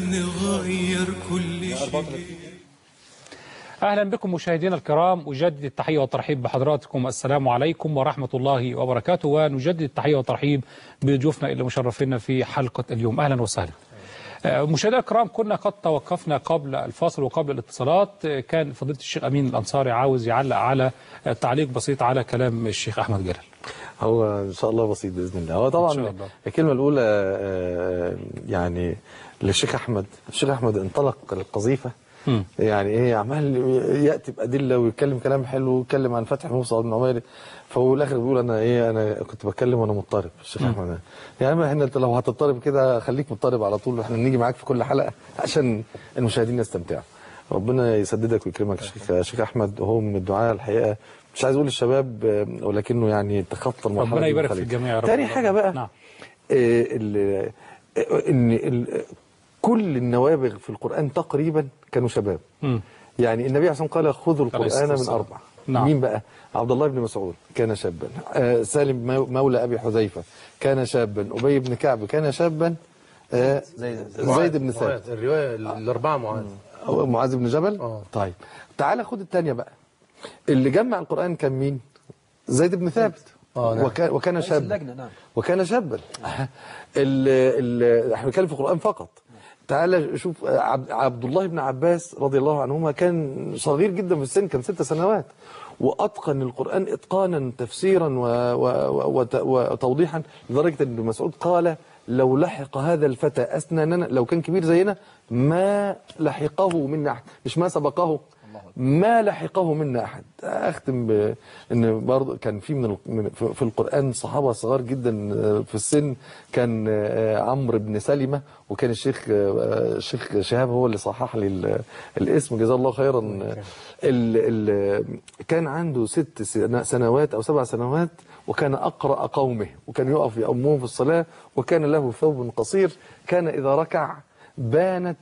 نغير كل شيء أهلا بكم مشاهدينا الكرام أجدد التحية والترحيب بحضراتكم السلام عليكم ورحمة الله وبركاته ونجدد التحية والترحيب بضيوفنا اللي مشرفينا في حلقة اليوم أهلا وسهلا آه، مشاهدينا الكرام كنا قد توقفنا قبل الفاصل وقبل الاتصالات آه، كان فضيلة الشيخ أمين الأنصاري عاوز يعلق على آه، تعليق بسيط على كلام الشيخ أحمد جلال هو ان شاء الله بسيط باذن الله هو إن طبعا شاء الله. الكلمه الاولى آه، يعني للشيخ احمد الشيخ احمد انطلق القذيفه مم. يعني ايه عمال ياتي بادله ويتكلم كلام حلو ويتكلم عن فتح موسى بن عمير فهو الاخر بيقول انا ايه انا كنت بتكلم وانا مضطرب الشيخ احمد يا عم احنا انت لو هتضطرب كده خليك مضطرب على طول احنا نيجي معاك في كل حلقه عشان المشاهدين يستمتعوا ربنا يسددك ويكرمك يا شيخ يا شيخ احمد وهو من الدعاء الحقيقه مش عايز اقول الشباب آه، ولكنه يعني تخطى المرحله ربنا دي يبارك في وخليك. الجميع يا رب تاني حاجه بقى نعم. آه، ال- آه، ان ال- كل النوابغ في القرآن تقريبا كانوا شباب مم. يعني النبي عليه الصلاة والسلام قال خذوا عليه الصلاة القرآن من والسلام. أربع نعم. مين بقى عبد الله بن مسعود كان شابا آه، سالم مو- مولى أبي حذيفة كان شابا أبي بن كعب كان شابا آه، زيد بن ثابت الروايه الاربعه معاذ أو معاذ بن جبل آه. طيب تعالى خد الثانية بقى اللي جمع القرآن كان مين زيد بن ثابت آه، نعم. وكان وكان شابا اللجنة نعم وكان شابا ال ال احنا بنتكلم في القرآن فقط تعالى شوف عبد, عبد الله بن عباس رضي الله عنهما كان صغير جدا في السن كان ست سنوات واتقن القران اتقانا تفسيرا و و و وت- وتوضيحا لدرجه ان ابن مسعود قال لو لحق هذا الفتى اسناننا لو كان كبير زينا ما لحقه منا احد مش ما سبقه ما لحقه منا احد اختم بان برضه كان في من ال- من- في في القران صحابه صغار جدا آه، في السن كان آه، عمرو بن سلمه وكان الشيخ آه، الشيخ شهاب هو اللي صحح لي ال- الاسم جزاه الله خيرا ال ال كان عنده ست سن- سنوات او سبع سنوات وكان اقرا قومه وكان يقف يأمهم في الصلاه وكان له ثوب قصير كان اذا ركع بانت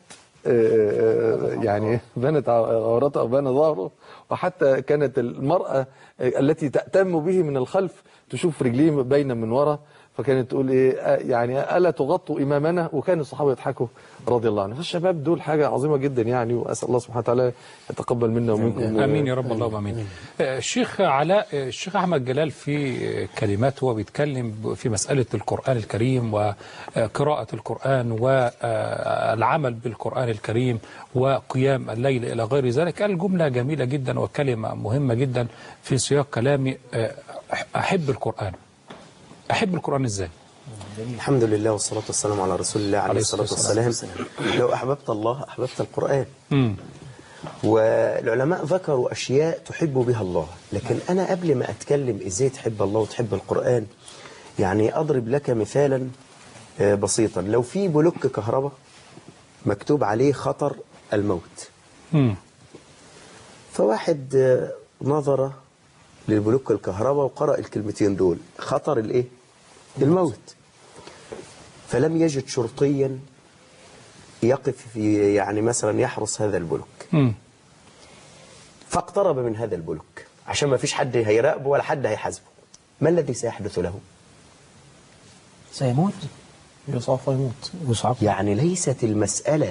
آه، يعني بانت عورته وبان ظهره وحتى كانت المرأة التي تأتم به من الخلف تشوف رجليه باينة من ورا فكانت تقول ايه آه، يعني الا تغطوا امامنا وكان الصحابه يضحكوا رضي الله عنهم فالشباب دول حاجه عظيمه جدا يعني واسال الله سبحانه وتعالى يتقبل منا ومنكم امين يا رب اللهم امين آه، الشيخ علاء آه، الشيخ احمد جلال في آه، كلمات هو بيتكلم ب- في مساله القران الكريم وقراءه القران والعمل بالقران الكريم وقيام الليل الى غير ذلك قال جمله جميله جدا وكلمه مهمه جدا في سياق كلامي آه، احب القران احب القران ازاي الحمد لله والصلاة والسلام على رسول الله عليه عليه الصلاة الصلاة والسلام لو أحببت الله أحببت القرآن امم والعلماء ذكروا أشياء تحب بها الله لكن أنا قبل ما أتكلم إزاي تحب الله وتحب القرآن يعني أضرب لك مثالا آه، بسيطا لو في بلوك كهرباء مكتوب عليه خطر الموت امم فواحد آه، نظر للبلوك الكهرباء وقرأ الكلمتين دول خطر الايه الموت فلم يجد شرطيا يقف في يعني مثلا يحرس هذا البلوك امم فاقترب من هذا البلوك عشان ما فيش حد هيراقبه ولا حد هيحاسبه ما الذي سيحدث له سيموت يصعب يموت يصعب يعني ليست المسألة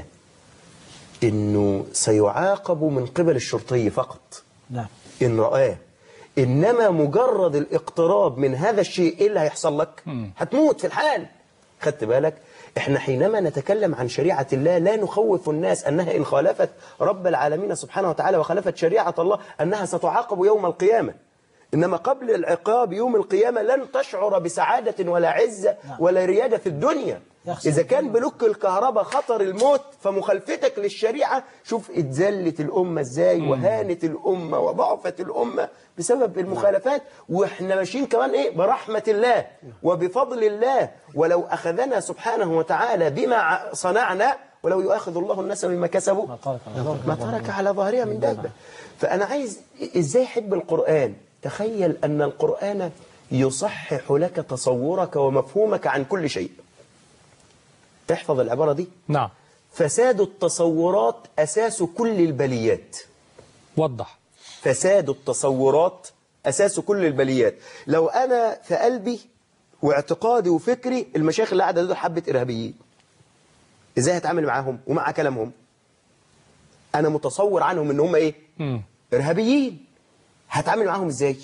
انه سيعاقب من قبل الشرطي فقط نعم إن رآه إنما مجرد الاقتراب من هذا الشيء إيه اللي هيحصل لك هتموت في الحال خدت بالك إحنا حينما نتكلم عن شريعة الله لا نخوف الناس أنها إن خالفت رب العالمين سبحانه وتعالى وخالفت شريعة الله أنها ستعاقب يوم القيامة إنما قبل العقاب يوم القيامة لن تشعر بسعادة ولا عزة ولا ريادة في الدنيا يخسر إذا كان بلوك الكهرباء خطر الموت فمخالفتك للشريعة شوف اتذلت الأمة إزاي وهانت الأمة وضعفت الأمة بسبب المخالفات وإحنا ماشيين كمان إيه برحمة الله وبفضل الله ولو أخذنا سبحانه وتعالى بما ع- صنعنا ولو يؤاخذ الله الناس بما كسبوا ترك على ظهرها. ما ترك على ظهرها من دابة فأنا عايز إزاي حب القرآن تخيل أن القرآن يصحح لك تصورك ومفهومك عن كل شيء تحفظ العبارة دي نعم فساد التصورات أساس كل البليات وضح فساد التصورات أساس كل البليات لو أنا في قلبي واعتقادي وفكري المشايخ اللي قاعدة دول حبة إرهابيين ازاي هتعامل معاهم ومع كلامهم انا متصور عنهم ان هم ايه مم. ارهابيين هتعامل معاهم ازاي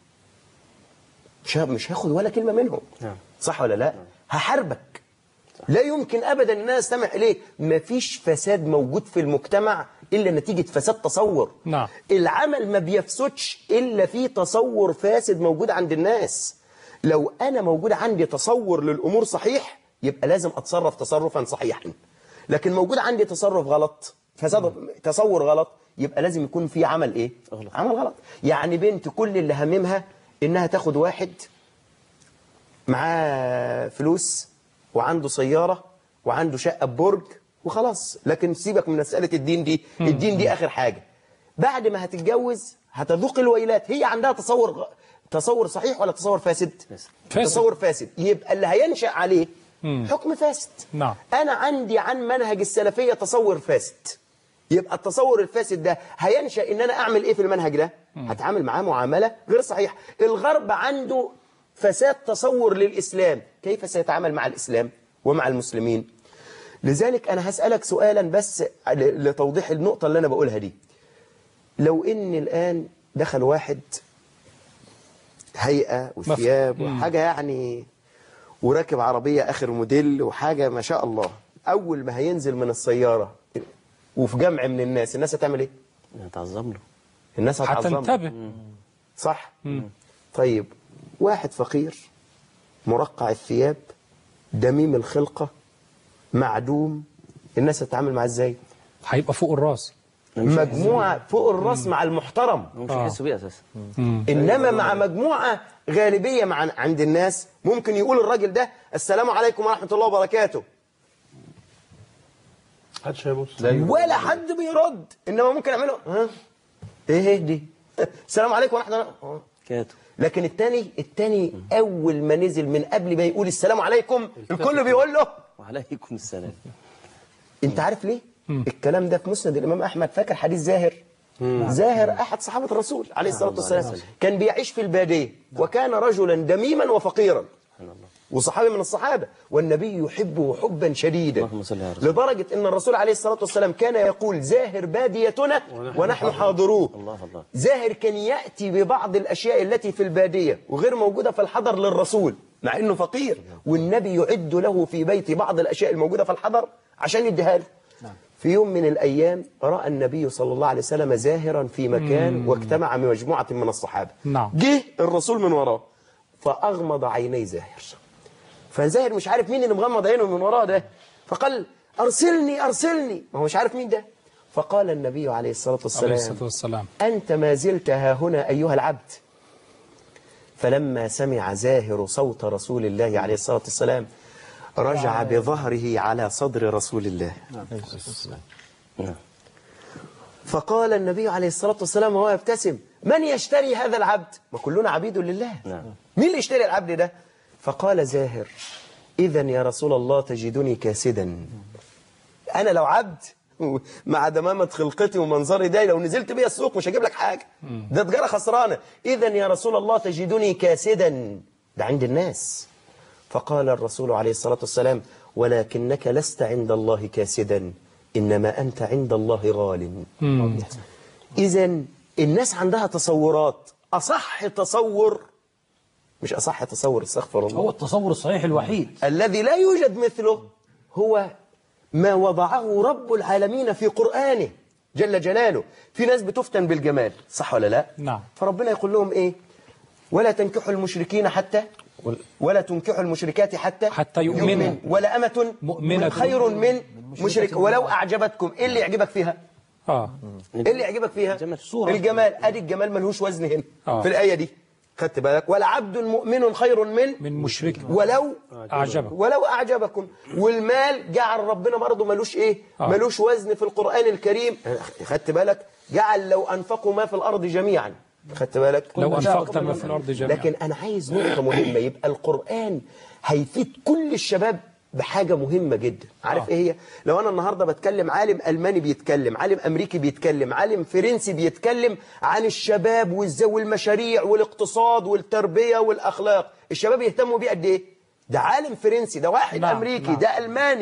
مش ه- مش هاخد ولا كلمه منهم نعم. صح ولا لا هحاربك لا يمكن ابدا ان انا استمع اليك مفيش فساد موجود في المجتمع الا نتيجه فساد تصور نعم. العمل ما بيفسدش الا في تصور فاسد موجود عند الناس لو انا موجود عندي تصور للامور صحيح يبقى لازم اتصرف تصرفا صحيحا لكن موجود عندي تصرف غلط فساد تصور غلط يبقى لازم يكون في عمل ايه غلط. عمل غلط يعني بنت كل اللي هممها انها تاخد واحد معاه فلوس وعنده سيارة وعنده شقة ببرج وخلاص لكن سيبك من مسألة الدين دي الدين دي آخر حاجة بعد ما هتتجوز هتذوق الويلات هي عندها تصور غ- تصور صحيح ولا تصور فاسد فاسد. تصور فاسد يبقى اللي هينشأ عليه حكم فاسد نعم. أنا عندي عن منهج السلفية تصور فاسد يبقى التصور الفاسد ده هينشأ ان انا اعمل ايه في المنهج ده هتعامل معاه معاملة غير صحيحة الغرب عنده فساد تصور للإسلام كيف سيتعامل مع الإسلام ومع المسلمين لذلك أنا هسألك سؤالا بس ل- لتوضيح النقطة اللي أنا بقولها دي لو إن الآن دخل واحد هيئة وثياب وحاجة يعني وراكب عربية آخر موديل وحاجة ما شاء الله أول ما هينزل من السيارة وفي جمع من الناس الناس هتعمل إيه؟ تعظم له الناس هتعظمه هتنتبه صح طيب واحد فقير مرقع الثياب دميم الخلقة معدوم الناس هتتعامل معاه ازاي هيبقى فوق الراس مجموعة فوق الراس مع المحترم مش هيحسوا بيه اساسا انما مع مجموعة غالبية مع عند الناس ممكن يقول الراجل ده السلام عليكم ورحمة الله وبركاته محدش هيبص ولا حد بيرد انما ممكن يعمله ها ايه دي السلام عليكم ورحمة الله آه. كاتو لكن التاني التاني اول ما نزل من قبل ما يقول السلام عليكم الكل بيقول له وعليكم السلام انت عارف ليه الكلام ده في مسند الامام احمد فاكر حديث زاهر زاهر احد صحابه الرسول عليه الصلاه والسلام كان بيعيش في الباديه وكان رجلا دميما وفقيرا وصحابي من الصحابة والنبي يحبه حبا شديدا اللهم صل على رسول لدرجة أن الرسول عليه الصلاة والسلام كان يقول زاهر باديتنا ونحن حاضروه الله الله. زاهر كان يأتي ببعض الأشياء التي في البادية وغير موجودة في الحضر للرسول مع أنه فقير والنبي يعد له في بيته بعض الأشياء الموجودة في الحضر عشان يديها له في يوم من الأيام رأى النبي صلى الله عليه وسلم زاهرا في مكان واجتمع مجموعة من الصحابة نعم. جه الرسول من وراه فأغمض عيني زاهر فزاهر مش عارف مين اللي مغمض عينه من وراه ده فقال أرسلني أرسلني ما هو مش عارف مين ده فقال النبي عليه الصلاة عليه والسلام الصلاة والسلام أنت ما زلت ها هنا أيها العبد فلما سمع زاهر صوت رسول الله عليه الصلاة والسلام رجع بظهره على صدر رسول الله نعم. فقال النبي عليه الصلاة والسلام وهو يبتسم من يشتري هذا العبد ما كلنا عبيد لله نعم. مين اللي يشتري العبد ده فقال زاهر إذا يا رسول الله تجدني كاسدا أنا لو عبد مع دمامة خلقتي ومنظري ده لو نزلت بيا السوق مش هجيب لك حاجة ده تجارة خسرانة إذا يا رسول الله تجدني كاسدا ده عند الناس فقال الرسول عليه الصلاة والسلام ولكنك لست عند الله كاسدا إنما أنت عند الله غال إذا الناس عندها تصورات أصح تصور مش أصح تصور استغفر الله هو التصور الصحيح الوحيد الذي لا يوجد مثله هو ما وضعه رب العالمين في قرآنه جل جلاله في ناس بتفتن بالجمال صح ولا لا نعم. فربنا يقول لهم ايه ولا تنكحوا المشركين حتى ولا تنكحوا المشركات حتى حتى يؤمنوا. ولا أمة مؤمنة. خير من مشرك ولو أعجبتكم إيه اللي يعجبك فيها اه ايه اللي يعجبك فيها الجمال. الجمال ادي الجمال ملهوش وزن هنا آه. في الايه دي خدت بالك ولا عبد مؤمن خير من من مشرك ولو أعجبك ولو اعجبكم والمال جعل ربنا برضه ملوش ايه آه. ملوش وزن في القران الكريم خدت بالك جعل لو انفقوا ما في الارض جميعا خدت بالك لو أنفقت ما في الأرض جميعا لكن انا عايز نقطه مهمه يبقى القران هيفيد كل الشباب بحاجة مهمة جدا عارف آه. ايه هي لو انا النهاردة بتكلم عالم الماني بيتكلم عالم امريكي بيتكلم عالم فرنسي بيتكلم عن الشباب والز- والمشاريع والاقتصاد والتربية والاخلاق الشباب يهتموا بيه قد ايه ده عالم فرنسي ده واحد نعم، امريكي نعم. ده الماني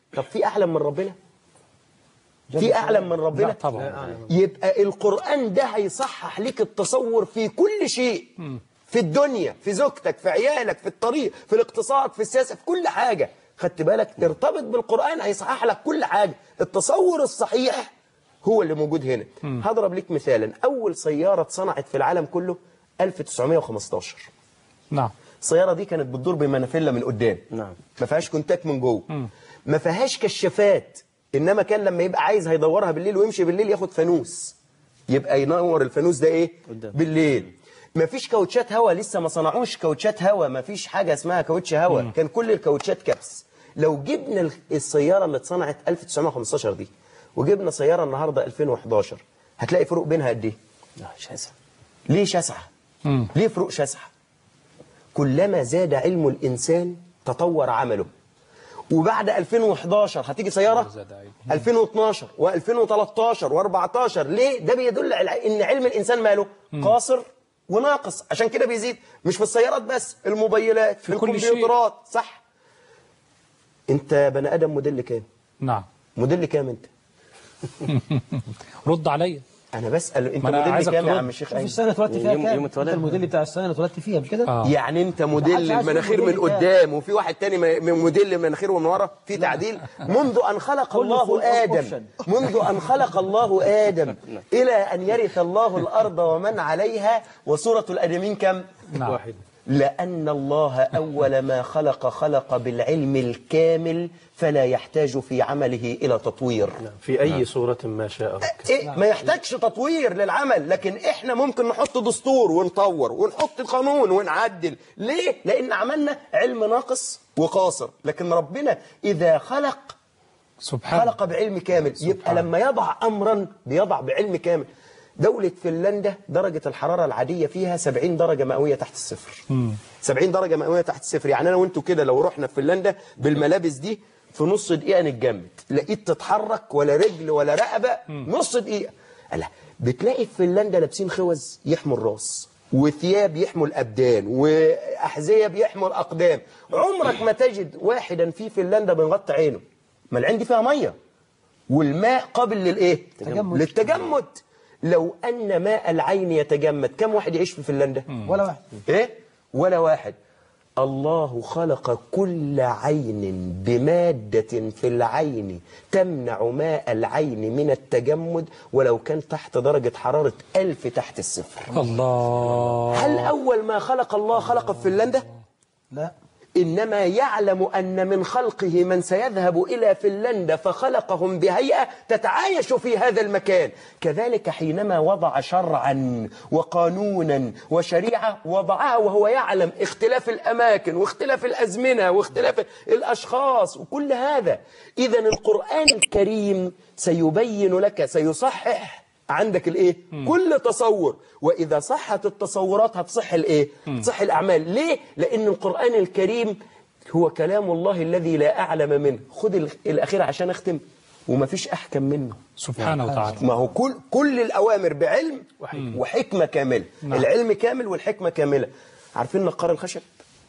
طب في اعلم من ربنا في اعلم من ربنا لا طبعا يبقى القرآن ده هيصحح لك التصور في كل شيء في الدنيا في زوجتك في عيالك في الطريق في الاقتصاد في السياسة في كل حاجة خدت بالك ارتبط بالقرآن هيصحح لك كل حاجة التصور الصحيح هو اللي موجود هنا هضرب لك مثالا أول سيارة اتصنعت في العالم كله 1915 نعم السيارة دي كانت بتدور بمنافلة من قدام نعم. ما فيهاش كونتاك من جوه ما فيهاش كشافات انما كان لما يبقى عايز هيدورها بالليل ويمشي بالليل ياخد فانوس يبقى ينور الفانوس ده ايه قدام. بالليل ما فيش كاوتشات هوا لسه ما صنعوش كاوتشات هوا ما فيش حاجة اسمها كاوتش هوا كان كل الكاوتشات كبس لو جبنا ال- السيارة اللي اتصنعت 1915 دي وجبنا سيارة النهاردة 2011 هتلاقي فروق بينها قد ايه لا شاسع ليه شاسعة ليه فروق شاسعة كلما زاد علم الإنسان تطور عمله وبعد 2011 هتيجي سيارة 2012 و2013 و14 ليه ده بيدل على ان علم الإنسان ماله قاصر وناقص عشان كده بيزيد مش في السيارات بس الموبايلات في كل شيء. الكمبيوترات صح انت بني ادم موديل كام نعم موديل كام انت رد عليا انا بسأل انت ما أنا موديل عايزك كام يا ترد. عم الشيخ شوف أيمن السنة اتولدت فيها يوم- كام يوم انت اتولدت. الموديل بتاع السنة اللي اتولدت فيها مش كده آه. يعني انت محدش موديل عارف المناخير من الموديل قدام وفي واحد تاني م- من موديل المناخير من ورا في تعديل منذ ان خلق كله الله full ادم option. منذ ان خلق الله ادم الى ان يرث الله الارض ومن عليها وسوره الادمين كم نعم لأن الله أول ما خلق خلق بالعلم الكامل فلا يحتاج في عمله إلى تطوير في أي صورة ما شاء ربك إيه ما يحتاجش تطوير للعمل لكن احنا ممكن نحط دستور ونطور ونحط قانون ونعدل ليه؟ لأن عملنا علم ناقص وقاصر لكن ربنا إذا خلق سبحان خلق بعلم كامل يبقى لما يضع أمرا بيضع بعلم كامل دولة فنلندا درجة الحرارة العادية فيها 70 درجة مئوية تحت الصفر 70 درجة مئوية تحت الصفر يعني أنا وأنتوا كده لو رحنا في فنلندا بالملابس دي في نص دقيقة نتجمد لقيت تتحرك ولا رجل ولا رقبة نص دقيقة ألا بتلاقي في فنلندا لابسين خوذ يحموا الراس وثياب يحموا الأبدان وأحذية بيحموا الأقدام عمرك ما تجد واحدا في فنلندا بنغطي عينه ما العين دي فيها مية والماء قابل للإيه؟ تجمد. للتجمد لو أن ماء العين يتجمد كم واحد يعيش في فنلندا؟ ولا واحد إيه؟ ولا واحد الله خلق كل عين بمادة في العين تمنع ماء العين من التجمد ولو كان تحت درجة حرارة ألف تحت الصفر الله هل أول ما خلق الله خلق في فنلندا؟ لا إنما يعلم أن من خلقه من سيذهب إلى فنلندا فخلقهم بهيئة تتعايش في هذا المكان كذلك حينما وضع شرعا وقانونا وشريعة وضعها وهو يعلم اختلاف الأماكن واختلاف الأزمنة واختلاف الأشخاص وكل هذا إذا القرآن الكريم سيبين لك سيصحح عندك الايه كل تصور واذا صحت التصورات هتصح الايه تصح الاعمال ليه لان القران الكريم هو كلام الله الذي لا اعلم منه خد ال- الاخير عشان اختم ومفيش احكم منه سبحانه وتعالى ما هو كل كل الاوامر بعلم وحكمه كامله العلم كامل والحكمه كامله عارفين نقار الخشب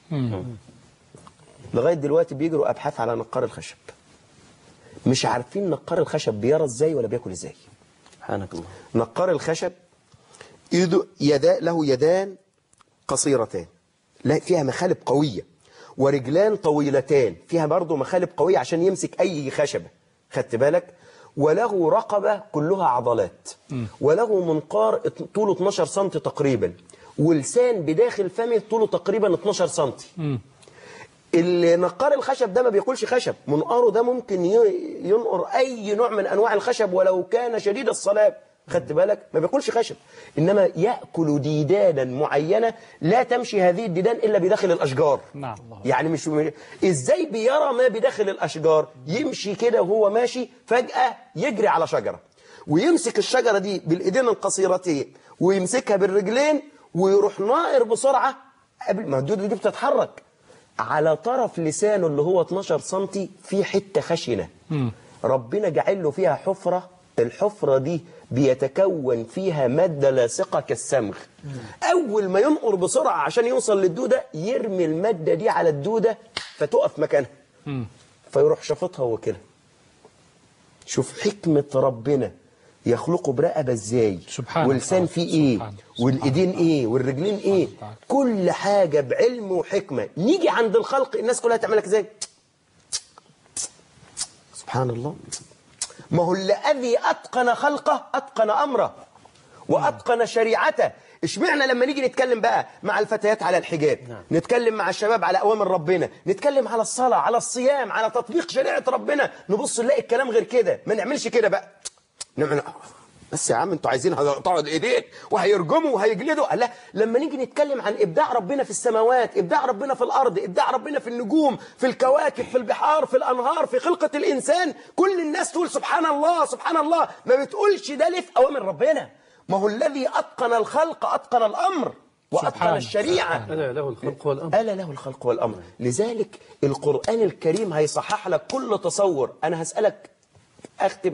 لغايه دلوقتي بيجروا ابحاث على نقار الخشب مش عارفين نقار الخشب بيرى ازاي ولا بياكل ازاي سبحانك الله نقار الخشب يده يدا له يدان قصيرتان لا فيها مخالب قوية ورجلان طويلتان فيها برضه مخالب قوية عشان يمسك أي خشبة خدت بالك وله رقبة كلها عضلات وله منقار ات- طوله 12 سم تقريبا ولسان بداخل فمه طوله تقريبا 12 سم النقار الخشب ده ما بياكلش خشب منقاره ده ممكن ي- ينقر اي نوع من انواع الخشب ولو كان شديد الصلاب خدت بالك ما بياكلش خشب انما ياكل ديدانا معينه لا تمشي هذه الديدان الا بداخل الاشجار نعم. يعني مش ازاي بيرى ما بداخل الاشجار يمشي كده وهو ماشي فجاه يجري على شجره ويمسك الشجره دي بالايدين القصيرتين ويمسكها بالرجلين ويروح نائر بسرعه قبل ما الدودة دي بتتحرك على طرف لسانه اللي هو 12 سنتي في حتة خشنة ربنا جعل له فيها حفرة الحفرة دي بيتكون فيها مادة لاصقة كالسمغ أول ما ينقر بسرعة عشان يوصل للدودة يرمي المادة دي على الدودة فتقف مكانها فيروح شفطها وكده شوف حكمة ربنا يخلقه برقبة ازاي سبحانه ولسان وتعالى. فيه ايه سبحانه. والايدين ايه والرجلين ايه وتعالى. كل حاجة بعلم وحكمة نيجي عند الخلق الناس كلها تعملك ازاي سبحان الله ما هو الذي أتقن خلقه أتقن أمره وأتقن شريعته اشمعنى لما نيجي نتكلم بقى مع الفتيات على الحجاب نتكلم مع الشباب على أوامر ربنا نتكلم على الصلاة على الصيام على تطبيق شريعة ربنا نبص نلاقي الكلام غير كده ما نعملش كده بقى نعمل بس يا عم انتوا عايزين هيقطعوا الايدين وهيرجموا وهيجلدوا قال لا لما نيجي نتكلم عن ابداع ربنا في السماوات ابداع ربنا في الارض ابداع ربنا في النجوم في الكواكب في البحار في الانهار في خلقة الانسان كل الناس تقول سبحان الله سبحان الله ما بتقولش ده ليه في اوامر ربنا ما هو الذي اتقن الخلق اتقن الامر واتقن سبحانه. الشريعه ألا له الخلق والأمر ألا له الخلق والأمر لذلك القرآن الكريم هيصحح لك كل تصور أنا هسألك أختم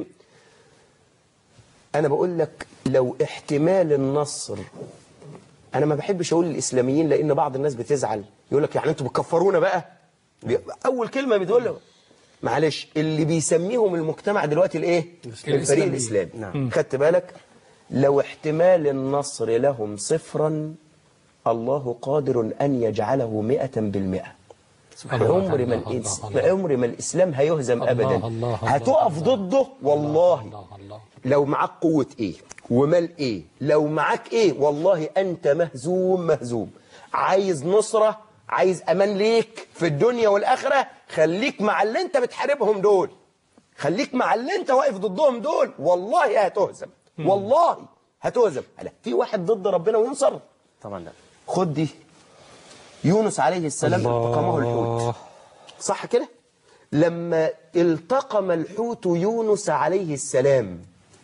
أنا بقول لك لو احتمال النصر أنا ما بحبش أقول للإسلاميين لأن بعض الناس بتزعل يقول لك يعني أنتوا بتكفرونا بقى بي- أول كلمة بتقول له معلش اللي بيسميهم المجتمع دلوقتي الإيه الفريق الإسلامي نعم. خدت بالك لو احتمال النصر لهم صفرا الله قادر أن يجعله مئة بالمئة عمر ما الله، الإنس... الله، عمر ما الإسلام هيهزم الله، أبدا الله، الله، هتقف الله. ضده والله الله الله لو معاك قوة إيه ومال إيه لو معاك إيه والله أنت مهزوم مهزوم عايز نصرة عايز أمان ليك في الدنيا والآخرة خليك مع اللي أنت بتحاربهم دول خليك مع اللي أنت واقف ضدهم دول والله هتهزم والله هتهزم لا في واحد ضد ربنا وينصر طبعا لا خد دي يونس عليه السلام التقمه الحوت صح كده لما التقم الحوت يونس عليه السلام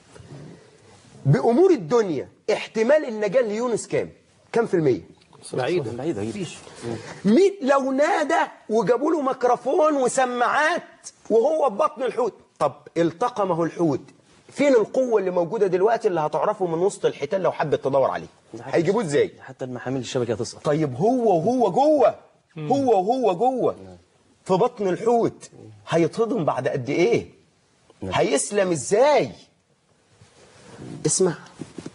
بأمور الدنيا احتمال النجاة ليونس كام كام في المية بعيدة بعيدة جدا مين لو نادى وجابوا له ميكروفون وسماعات وهو في بطن الحوت طب التقمه الحوت فين القوة اللي موجودة دلوقتي اللي هتعرفه من وسط الحيتان لو حبت تدور عليه هيجيبوه ازاي حتى المحامل الشبكة تسقط طيب هو وهو جوه هو وهو جوه في بطن الحوت هيتصدم بعد قد ايه هيسلم ازاي اسمع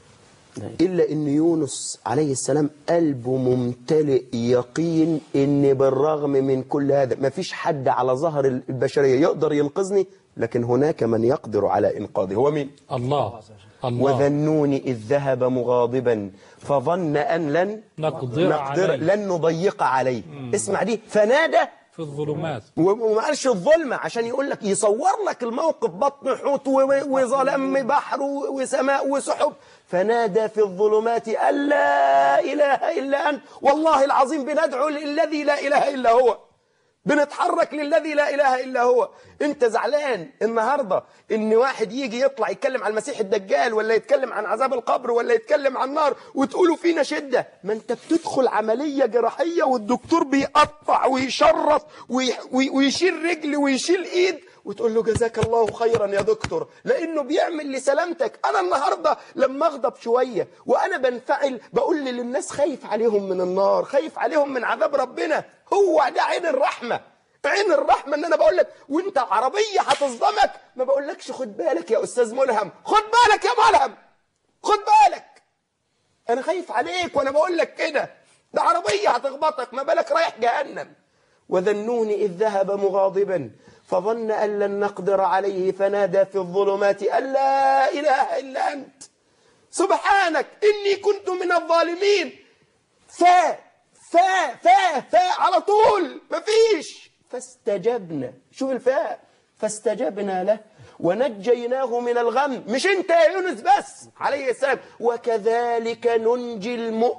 إلا إن يونس عليه السلام قلبه ممتلئ يقين إن بالرغم من كل هذا ما فيش حد على ظهر البشرية يقدر ينقذني لكن هناك من يقدر على إنقاذي هو مين؟ الله الله وذنون إذ ذهب مغاضبا فظن أن لن نقدر عليه. لن نضيق عليه اسمع دي فنادى في الظلمات و- وما قالش الظلمة عشان يقول لك يصور لك الموقف بطن حوت و- و- وظلام بحر و- وسماء وسحب فنادى في الظلمات أن لا إله إلا أنت والله العظيم بندعو للذي لا إله إلا هو بنتحرك للذي لا إله إلا هو أنت زعلان النهاردة إن واحد يجي يطلع يتكلم عن المسيح الدجال ولا يتكلم عن عذاب القبر ولا يتكلم عن النار وتقولوا فينا شدة ما أنت بتدخل عملية جراحية والدكتور بيقطع ويشرط وي- وي- ويشيل رجل ويشيل إيد وتقول له جزاك الله خيرا يا دكتور لانه بيعمل لسلامتك انا النهارده لما اغضب شويه وانا بنفعل بقول للناس خايف عليهم من النار خايف عليهم من عذاب ربنا هو ده عين الرحمه عين الرحمه ان انا بقول لك وانت عربيه هتصدمك ما بقولكش خد بالك يا استاذ ملهم خد بالك يا ملهم خد بالك انا خايف عليك وانا بقول لك كده ده عربيه هتخبطك ما بالك رايح جهنم وذنون إذ ذهب مغاضبا فظن أن لن نقدر عليه فنادى في الظلمات أن لا إله إلا أنت سبحانك إني كنت من الظالمين فا فا فا فا على طول مفيش فاستجبنا شوف الفاء فاستجبنا له ونجيناه من الغم مش انت يا يونس بس عليه السلام وكذلك ننجي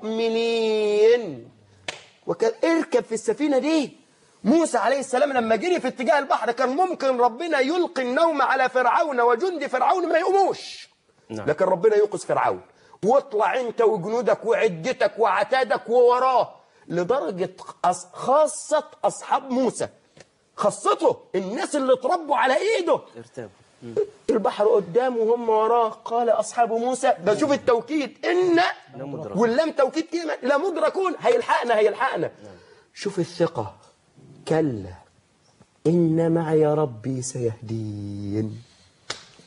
المؤمنين وك... اركب في السفينة دي موسى عليه السلام لما جري في اتجاه البحر كان ممكن ربنا يلقي النوم على فرعون وجند فرعون ما يقوموش نعم. لكن ربنا يوقظ فرعون واطلع انت وجنودك وعدتك وعتادك ووراه لدرجة أص... خاصة أصحاب موسى خاصته الناس اللي اتربوا على ايده ارتابوا البحر قدامه وهم وراه قال أصحاب موسى بشوف التوكيد إن مدركون. واللام توكيد كلمة لا مدركون هيلحقنا هيلحقنا شوف الثقة كلا إن معي ربي سيهدين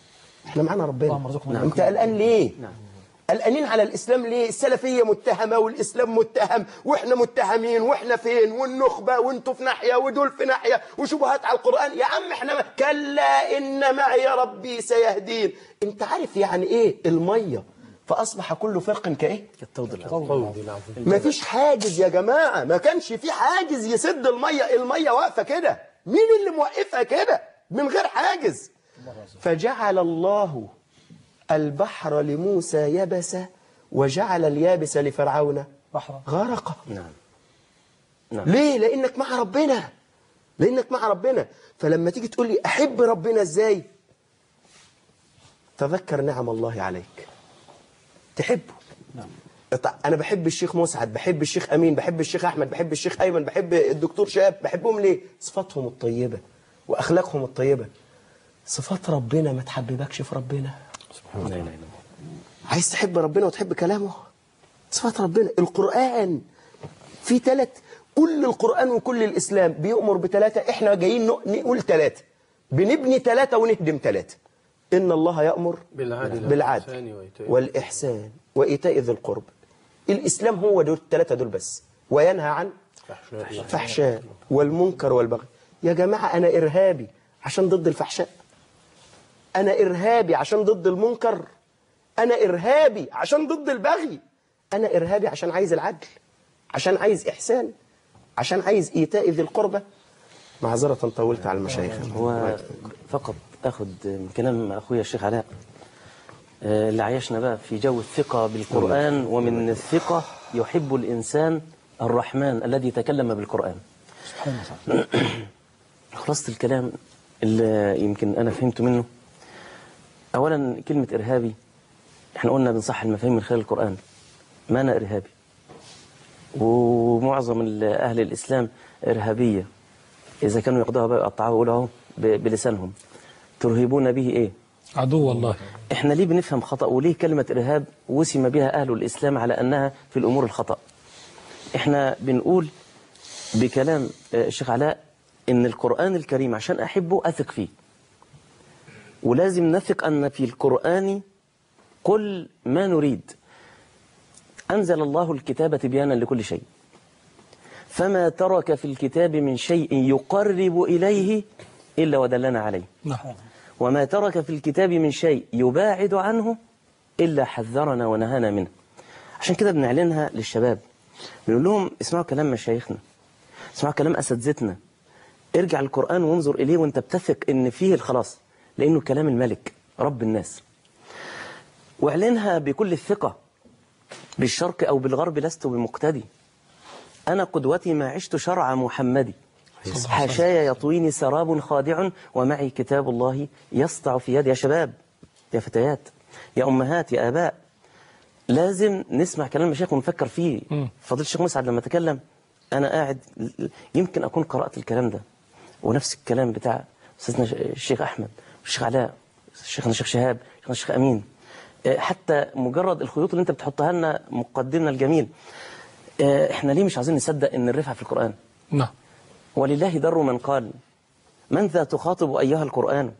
احنا معانا اللهم ربنا ارزقنا انت قلقان ليه قلقانين على الاسلام ليه السلفيه متهمه والاسلام متهم واحنا متهمين واحنا فين والنخبه وانتوا في ناحيه ودول في ناحيه وشبهات على القران يا عم احنا ما... كلا ان معي ربي سيهدين انت عارف يعني ايه الميه فاصبح كل فرق كايه كالطود العظيم. قولي العظيم ما فيش حاجز يا جماعة ما كانش في حاجز يسد المية المية واقفة كده مين اللي موقفها كده من غير حاجز فجعل الله البحر لموسى يبسا وجعل اليابس لفرعون بحرا غرقا نعم نعم ليه لانك مع ربنا لانك مع ربنا فلما تيجي تقول لي احب ربنا ازاي تذكر نعم الله عليك تحبه طيب انا بحب الشيخ مسعد بحب الشيخ امين بحب الشيخ احمد بحب الشيخ ايمن بحب الدكتور شاب بحبهم ليه صفاتهم الطيبه واخلاقهم الطيبه صفات ربنا ما تحببكش في ربنا لا اله الا الله عايز تحب ربنا وتحب كلامه صفات ربنا القرآن في ثلاث كل القرآن وكل الإسلام بيؤمر بثلاثة احنا جايين نق- نقول ثلاثة بنبني ثلاثة ونهدم ثلاثة إن الله يأمر بالعدل بالعدل والإحسان وإيتاء والإحسان وإيتاء ذي القرب الإسلام هو دول الثلاثة دول بس وينهى عن فحشاء الفحشاء والمنكر والبغي يا جماعة أنا إرهابي عشان ضد الفحشاء أنا إرهابي عشان ضد المنكر أنا إرهابي عشان ضد البغي أنا إرهابي عشان عايز العدل عشان عايز إحسان عشان عايز إيتاء ذي القربى معذرة طولت على المشايخ هو فقط اخذ من كلام اخويا الشيخ علاء آه، اللي عايشنا بقى في جو الثقة بالقرآن ومن الثقة يحب الإنسان الرحمن الذي تكلم بالقرآن سبحان الله خلاصة الكلام اللي يمكن أنا فهمته منه أولا كلمة إرهابي احنا قلنا بنصح المفاهيم من خلال القرآن ما أنا إرهابي ومعظم ال- أهل الإسلام إرهابية إذا كانوا ياخدوها بقى يقطعوها ويقولوا أهو ب- بلسانهم ترهبون به إيه عدو والله احنا ليه بنفهم خطأ وليه كلمة إرهاب وسم بها أهل الإسلام على أنها في الأمور الخطأ احنا بنقول بكلام آه، الشيخ علاء إن القرآن الكريم عشان أحبه أثق فيه ولازم نثق أن في القرآن كل ما نريد أنزل الله الكتاب تبيانا لكل شيء فما ترك في الكتاب من شيء يقرب إليه إلا ودلنا عليه نعم وما ترك في الكتاب من شيء يباعد عنه إلا حذرنا ونهانا منه عشان كده بنعلنها للشباب بنقول لهم اسمعوا كلام مشايخنا اسمعوا كلام أساتذتنا ارجع القرآن وانظر إليه وانت بتثق إن فيه الخلاص لأنه كلام الملك رب الناس واعلنها بكل الثقة بالشرق أو بالغرب لست بمقتدي أنا قدوتي ما عشت شرع محمدي حاشاي يطويني سراب خادع ومعي كتاب الله يسطع في يدي يا شباب يا فتيات يا أمهات يا آباء لازم نسمع كلام المشايخ ونفكر فيه فضيلة الشيخ مسعد لما تكلم أنا قاعد يمكن أكون قرأت الكلام ده ونفس الكلام بتاع أستاذنا الشيخ أحمد والشيخ علاء شيخنا الشيخ شهاب شيخنا الشيخ أمين آه، حتى مجرد الخيوط اللي أنت بتحطها لنا مقدمنا الجميل آه، إحنا ليه مش عايزين نصدق إن الرفعة في القرآن نعم ولله در من قال من ذا تخاطب أيها القرآن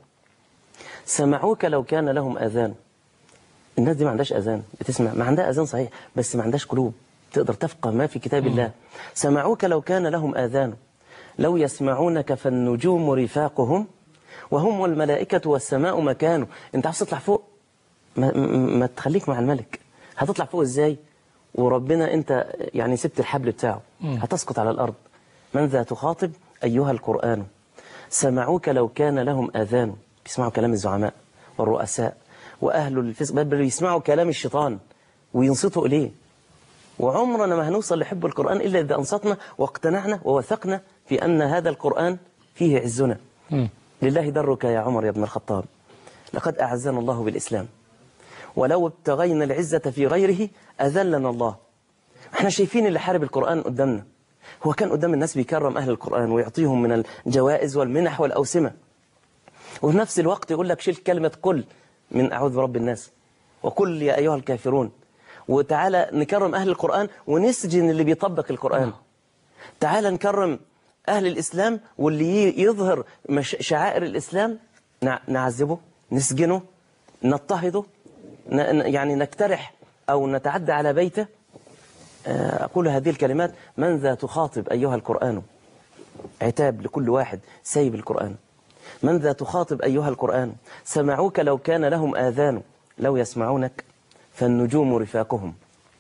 سمعوك لو كان لهم آذان الناس دي ما عندهاش أذان بتسمع ما عندها أذان صحيح بس ما عندهاش قلوب تقدر تفقه ما في كتاب الله سمعوك لو كان لهم آذان لو يسمعونك فالنجوم رفاقهم وهم والملائكة والسماء مكانه انت عاوز تطلع فوق ما, ما ما تخليك مع الملك هتطلع فوق ازاي وربنا انت يعني سبت الحبل بتاعه هتسقط على الارض من ذا تخاطب ايها القران سمعوك لو كان لهم اذان بيسمعوا كلام الزعماء والرؤساء واهل الفسق بل بيسمعوا كلام الشيطان وينصتوا اليه وعمرنا ما هنوصل لحب القرآن إلا إذا أنصتنا واقتنعنا ووثقنا في أن هذا القرآن فيه عزنا لله درك يا عمر يا ابن الخطاب لقد أعزنا الله بالإسلام ولو ابتغينا العزة في غيره أذلنا الله احنا شايفين اللي حارب القرآن قدامنا هو كان قدام الناس بيكرم أهل القرآن ويعطيهم من الجوائز والمنح والأوسمة وفي نفس الوقت يقول لك شيل كلمة كل من أعوذ برب الناس وكل يا أيها الكافرون وتعالى نكرم أهل القرآن ونسجن اللي بيطبق القرآن تعالى نكرم أهل الإسلام واللي ي- يظهر مش- شعائر الإسلام نع- نعذبه نسجنه نضطهده ن- ن- يعني نقترح أو نتعدى على بيته آه، أقول هذه الكلمات من ذا تخاطب أيها القرآن عتاب لكل واحد سايب القرآن من ذا تخاطب أيها القرآن سمعوك لو كان لهم آذان لو يسمعونك فالنجوم رفاقهم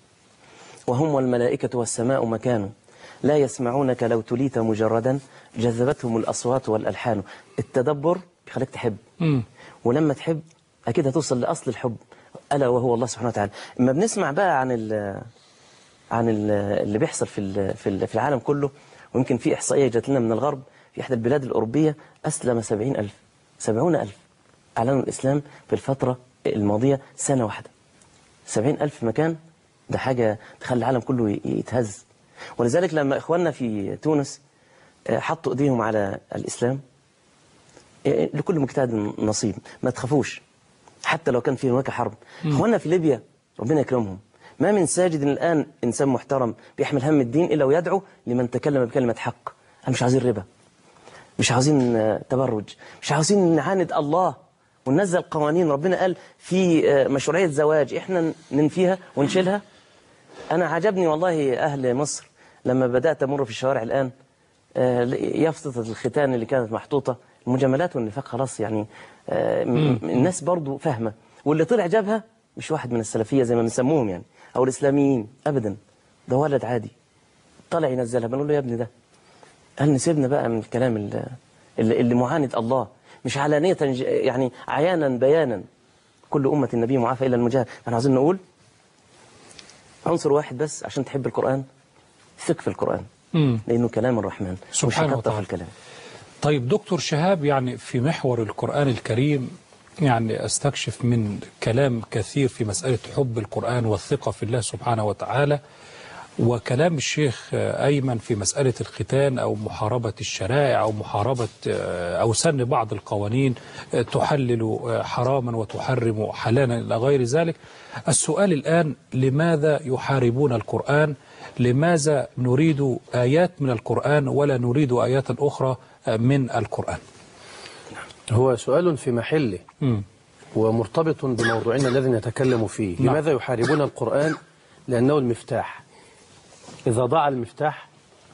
وهم والملائكة والسماء مكان لا يسمعونك لو تليت مجردا جذبتهم الأصوات والألحان التدبر بيخليك تحب مم. ولما تحب أكيد هتوصل لأصل الحب ألا وهو الله سبحانه وتعالى اما بنسمع بقى عن ال عن ال اللي بيحصل في ال في ال في العالم كله ويمكن في إحصائية جات لنا من الغرب في إحدى البلاد الأوروبية أسلم سبعين ألف سبعون ألف أعلنوا الإسلام في الفترة الماضية سنة واحدة سبعين ألف مكان ده حاجة تخلي العالم كله ي- يتهز ولذلك لما إخواننا في تونس آه، حطوا إيديهم على الإسلام آه، لكل مجتهد نصيب ما تخافوش حتى لو كان في هناك حرب إخواننا في ليبيا ربنا يكرمهم ما من ساجد الآن إنسان محترم بيحمل هم الدين إلا ويدعو لمن تكلم بكلمة حق احنا مش عايزين ربا مش عاوزين آه، تبرج مش عاوزين نعاند الله وننزل قوانين ربنا قال في آه، مشروعية زواج احنا ننفيها ونشيلها أنا عجبني والله أهل مصر لما بدأت أمر في الشوارع الآن آه، يافطة الختان اللي كانت محطوطة المجاملات والنفاق خلاص يعني آه، م- الناس برضو فاهمة واللي طلع جابها مش واحد من السلفية زي ما بنسموهم يعني أو الإسلاميين أبدا ده ولد عادي طلع ينزلها بنقول له يا ابني ده هل نسيبنا بقى من الكلام اللي, اللي, اللي معاند الله مش علانية ج- يعني عيانا بيانا كل أمة النبي معافى إلا المجاهد احنا عايزين نقول عنصر واحد بس عشان تحب القرآن ثق في القرآن مم. لأنه كلام الرحمن سبحانه مش هكتر في وتعالى. الكلام طيب دكتور شهاب يعني في محور القرآن الكريم يعني استكشف من كلام كثير في مسألة حب القرآن والثقة في الله سبحانه وتعالى وكلام الشيخ أيمن في مسألة الختان أو محاربة الشرائع أو محاربة أو سن بعض القوانين تحلل حراما وتحرم حلالا إلى غير ذلك السؤال الآن لماذا يحاربون القرآن لماذا نريد آيات من القرآن ولا نريد آيات أخرى من القرآن هو سؤال في محله مم. ومرتبط بموضوعنا الذي نتكلم فيه نعم. لماذا يحاربون القرآن لأنه المفتاح إذا ضاع المفتاح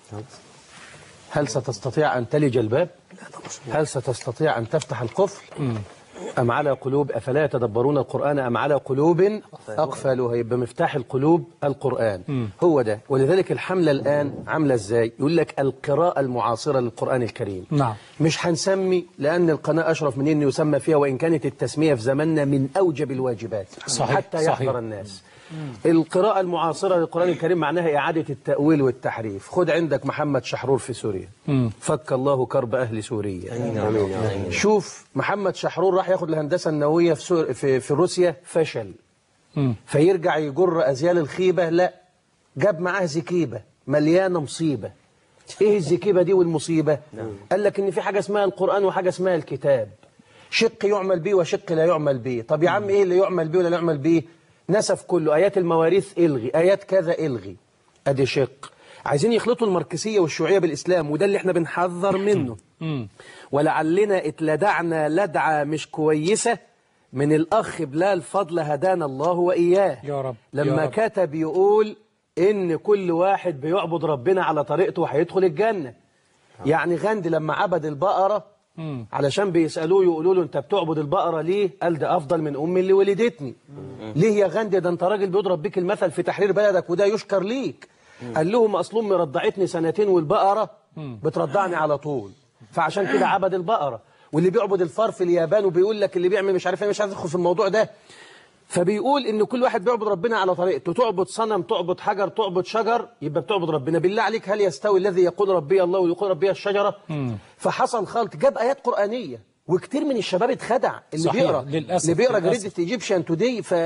هل ستستطيع أن تلج الباب هل ستستطيع أن تفتح القفل أم على قلوب أفلا يتدبرون القرآن أم على قلوب أقفالها يبقى مفتاح القلوب القرآن هو ده ولذلك الحملة الآن عاملة إزاي يقول لك القراءة المعاصرة للقرآن الكريم نعم. مش هنسمي لأن القناة أشرف من أن يسمى فيها وإن كانت التسمية في زماننا من أوجب الواجبات صحيح، حتى صحيح. يحضر الناس القراءة المعاصرة للقرآن الكريم معناها إعادة التأويل والتحريف خد عندك محمد شحرور في سوريا فك الله كرب أهل سوريا شوف محمد شحرور راح ياخد الهندسة النووية في, سور... في, في روسيا فشل مم. فيرجع يجر أزيال الخيبة لا جاب معاه زكيبة مليانة مصيبة ايه الزكيبة دي والمصيبة قال لك ان في حاجة اسمها القرآن وحاجة اسمها الكتاب شق يعمل به وشق لا يعمل به طب يا عم ايه اللي يعمل به ولا لا يعمل به نسف كله ايات المواريث الغي ايات كذا الغي ادي شق عايزين يخلطوا الماركسية والشيوعية بالإسلام وده اللي احنا بنحذر منه ولعلنا اتلدعنا لدعة مش كويسة من الأخ بلال فضل هدانا الله وإياه يا رب، لما يا رب. كتب يقول إن كل واحد بيعبد ربنا على طريقته هيدخل الجنة يعني غاندي لما عبد البقرة علشان بيسألوه يقولوا له أنت بتعبد البقرة ليه؟ قال ده أفضل من أمي اللي ولدتني ليه يا غاندي ده أنت راجل بيضرب بيك المثل في تحرير بلدك وده يشكر ليك قال لهم أصل أمي رضعتني سنتين والبقرة بترضعني على طول فعشان كده عبد البقرة واللي بيعبد الفار في اليابان وبيقول لك اللي بيعمل مش عارف ايه مش عايز ادخل في الموضوع ده فبيقول ان كل واحد بيعبد ربنا على طريقته تعبد صنم تعبد حجر تعبد شجر يبقى بتعبد ربنا بالله عليك هل يستوي الذي يقول ربي الله ويقول ربي الشجرة فحصل خلط جاب ايات قرآنية وكتير من الشباب اتخدع اللي صحيح، بيقرا للأسف، اللي بيقرا للأسف. جريدة ايجيبشن توداي ف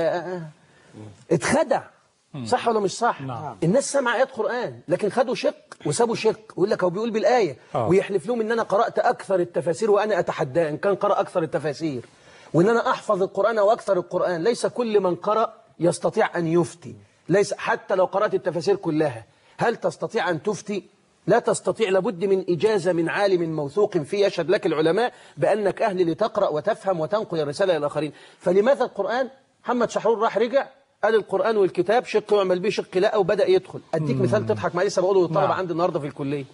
اتخدع صح ولا مش صح نعم. الناس سمع ايات قرآن لكن خدوا شق وسابوا شق يقول لك هو بيقول بالآية آه. ويحلف لهم ان انا قرأت اكثر التفاسير وانا اتحداه ان كان قرأ اكثر التفاسير وان انا احفظ القرآن واكثر القرآن ليس كل من قرأ يستطيع ان يفتي ليس حتى لو قرأت التفاسير كلها هل تستطيع ان تفتي لا تستطيع لابد من إجازة من عالم موثوق فيه يشهد لك العلماء بأنك أهل لتقرأ وتفهم وتنقل الرسالة إلى الآخرين فلماذا القرآن محمد شحرور راح رجع قال القرآن والكتاب شق يعمل به شق لا وبدأ يدخل أديك مثال تضحك معي لسه بقوله للطلبة نعم. عندي النهاردة في الكلية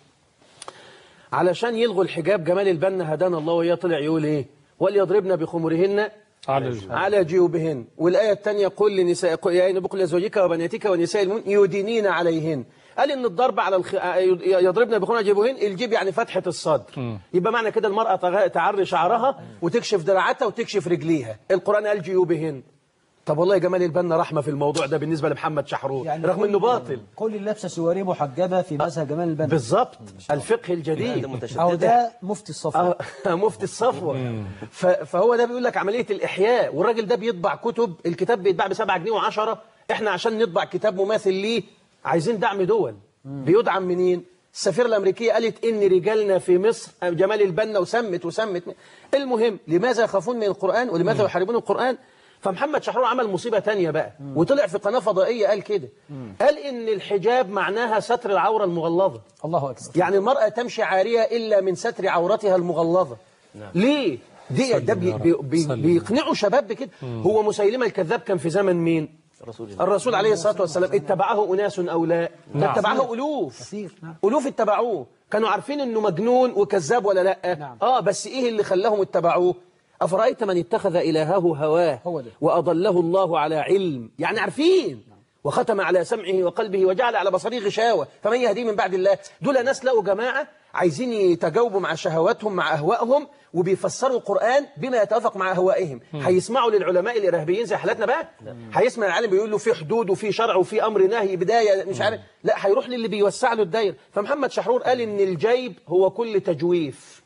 علشان يلغوا الحجاب جمال البنا هدانا الله وإياه طلع يقول إيه وليضربن بخمرهن على الجو. على جيوبهن والآية الثانية قل لنساء قل يا أين بقل لزوجك وبناتك ونساء المؤمنين يدينين عليهن قال إن الضرب على الخ... يضربن بخمرهن على جيوبهن الجيب يعني فتحة الصدر يبقى معنى كده المرأة تغ- تعري شعرها وتكشف دراعاتها وتكشف رجليها القرآن قال جيوبهن طب والله يا جمال البنا رحمة في الموضوع ده بالنسبة لمحمد شحرور يعني رغم كل- إنه باطل كل اللي لابسه سواريه محجبه في مذهب جمال البنا بالظبط الفقه الجديد اهو ده مفتي الصفوه آه، مفتي الصفوة ف- فهو ده بيقول لك عملية الإحياء والراجل ده بيطبع كتب الكتاب بيتباع بسبعة جنيه وعشرة احنا عشان نطبع كتاب مماثل ليه عايزين دعم دول بيدعم منين السفيرة الأمريكية قالت إن رجالنا في مصر جمال البنا وسمت وسمت المهم لماذا يخافون من القرآن ولماذا يحاربون القرآن فمحمد شحرور عمل مصيبة تانية بقى وطلع في قناة فضائية قال كده قال إن الحجاب معناها ستر العورة المغلظة الله اكبر يعني المرأة تمشي عارية إلا من ستر عورتها المغلظة ليه؟ دي ده بي بي بي صلي. بيقنعوا شباب بكده هو مسيلمة الكذاب كان في زمن مين؟ رسول الله الرسول عليه الصلاة والسلام اتبعه أناس أو لا ده نعم. اتبعه ألوف كثير نعم ألوف اتبعوه كانوا عارفين أنه مجنون وكذاب ولا لا نعم. آه بس إيه اللي خلاهم اتبعوه أفرأيت من اتخذ إلهه هواه هو ده. وأضله الله على علم يعني عارفين وختم على سمعه وقلبه وجعل على بصره غشاوة فمن يهديه من بعد الله دول ناس لقوا جماعة عايزين يتجاوبوا مع شهواتهم مع أهوائهم وبيفسروا القرآن بما يتوافق مع أهوائهم هيسمعوا للعلماء الإرهابيين زي حالاتنا بقى هيسمع العالم بيقول له في حدود وفي شرع وفي أمر نهي بداية مش عارف لا هيروح للي بيوسع له الداير فمحمد شحرور قال إن الجيب هو كل تجويف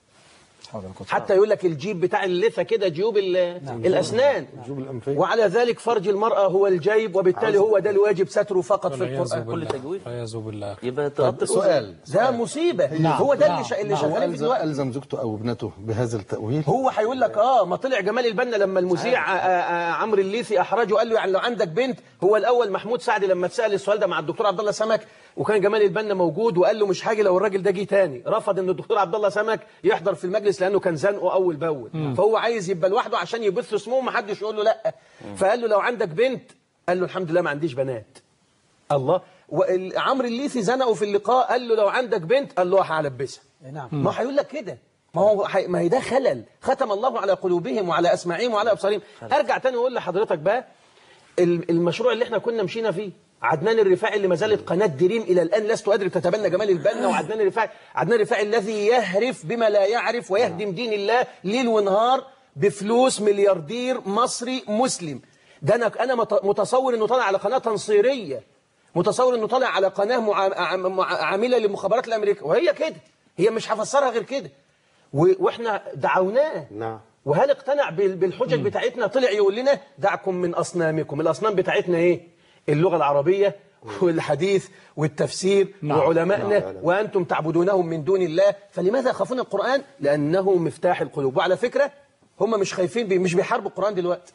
حتى يقول لك الجيب بتاع اللثة كده جيوب ال- الأسنان جيوب الأنفية. وعلى ذلك فرج المرأة هو الجيب وبالتالي هو ده الواجب ستره فقط في والعياذ القرآن بالله. تجويف. والعياذ بالله يبقى تغطي الأذن. سؤال ده مصيبة هو ده اللي, شا... اللي هو شغالين في ألزم, الوقت ألزم زوجته أو ابنته بهذا التأويل هو هيقول لك اه ما طلع جمال البنا لما المذيع آه، آه، عمرو الليثي احرجه قال له يعني لو عندك بنت هو الاول محمود سعد لما اتسال السؤال ده مع الدكتور عبد الله سمك وكان جمال البنا موجود وقال له مش هاجي لو الراجل ده جه تاني رفض ان الدكتور عبد الله سمك يحضر في المجلس لانه كان زنقه اول باول فهو عايز يبقى لوحده عشان يبث اسمه ما حدش يقول له لا فقال له لو عندك بنت قال له الحمد لله ما عنديش بنات الله وعمرو الليثي زنقه في اللقاء قال له لو عندك بنت قال له هلبسها نعم ما هيقول لك كده ما هو حي... ما هي ده خلل ختم الله على قلوبهم وعلى اسماعهم وعلى ابصارهم ارجع تاني واقول لحضرتك بقى ال- المشروع اللي احنا كنا مشينا فيه عدنان الرفاعي اللي ما زالت قناه دريم الى الان لست ادرك تتبنى جمال البنا وعدنان الرفاعي عدنان الرفاعي الذي يهرف بما لا يعرف ويهدم دين الله ليل ونهار بفلوس ملياردير مصري مسلم ده انا انا مت- متصور انه طالع على قناه تنصيريه متصور انه طالع على قناه مع... مع... عامله للمخابرات الامريكيه وهي كده هي مش هفسرها غير كده و... واحنا دعوناه نعم وهل اقتنع بال- بالحجج بتاعتنا طلع يقول لنا دعكم من أصنامكم الأصنام بتاعتنا إيه اللغة العربية والحديث والتفسير نعم. وعلمائنا وأنتم تعبدونهم من دون الله فلماذا يخافون القرآن لأنه مفتاح القلوب وعلى فكرة هم مش خايفين بي مش بيحاربوا القرآن دلوقتي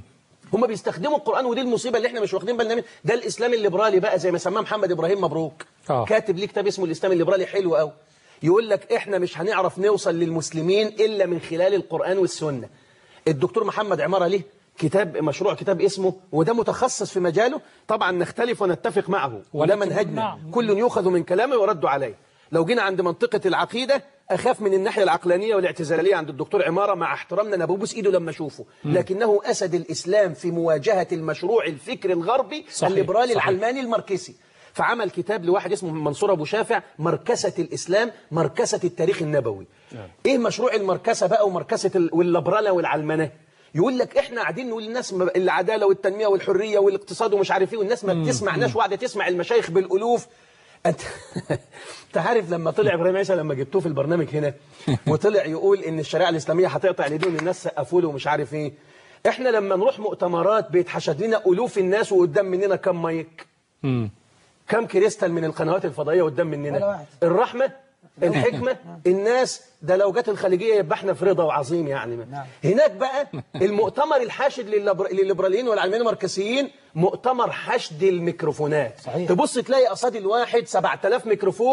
هم بيستخدموا القرآن ودي المصيبة اللي احنا مش واخدين بالنا منها ده الإسلام الليبرالي بقى زي ما سماه محمد إبراهيم مبروك آه. كاتب ليه كتاب اسمه الإسلام الليبرالي حلو قوي يقول لك احنا مش هنعرف نوصل للمسلمين إلا من خلال القرآن والسنة الدكتور محمد عمارة ليه كتاب مشروع كتاب اسمه وده متخصص في مجاله طبعا نختلف ونتفق معه وده ولكن- منهجنا نعم. كل يؤخذ من كلامه ويرد عليه لو جينا عند منطقة العقيدة أخاف من الناحية العقلانية والاعتزالية عند الدكتور عمارة مع احترامنا أنا ببوس إيده لما أشوفه لكنه أسد الإسلام في مواجهة المشروع الفكري الغربي صحيح، الليبرالي صحيح. العلماني الماركسي فعمل كتاب لواحد اسمه منصور أبو شافع مركسة الإسلام مركسة التاريخ النبوي إيه مشروع المركسة بقى ومركسة ال- والليبرالة والعلمانة يقول لك احنا قاعدين نقول للناس ما- العداله والتنميه والحريه والاقتصاد ومش عارف ايه والناس ما بتسمعناش وقاعده تسمع المشايخ بالالوف انت انت عارف لما طلع ابراهيم عيسى لما جبتوه في البرنامج هنا وطلع يقول ان الشريعه الاسلاميه هتقطع الايدين والناس سقفوا له ومش عارف ايه احنا لما نروح مؤتمرات بيتحشد لنا الوف الناس وقدام مننا كم مايك مم. كم كريستال من القنوات الفضائيه قدام ولا مننا واحد. الرحمه الحكمه الناس ده لو جت الخليجيه يبقى احنا في رضا وعظيم يعني نعم. هناك بقى المؤتمر الحاشد للليبر- للليبراليين والعلمانيين الماركسيين مؤتمر حشد الميكروفونات صحيح. تبص تلاقي قصاد الواحد 7000 ميكروفون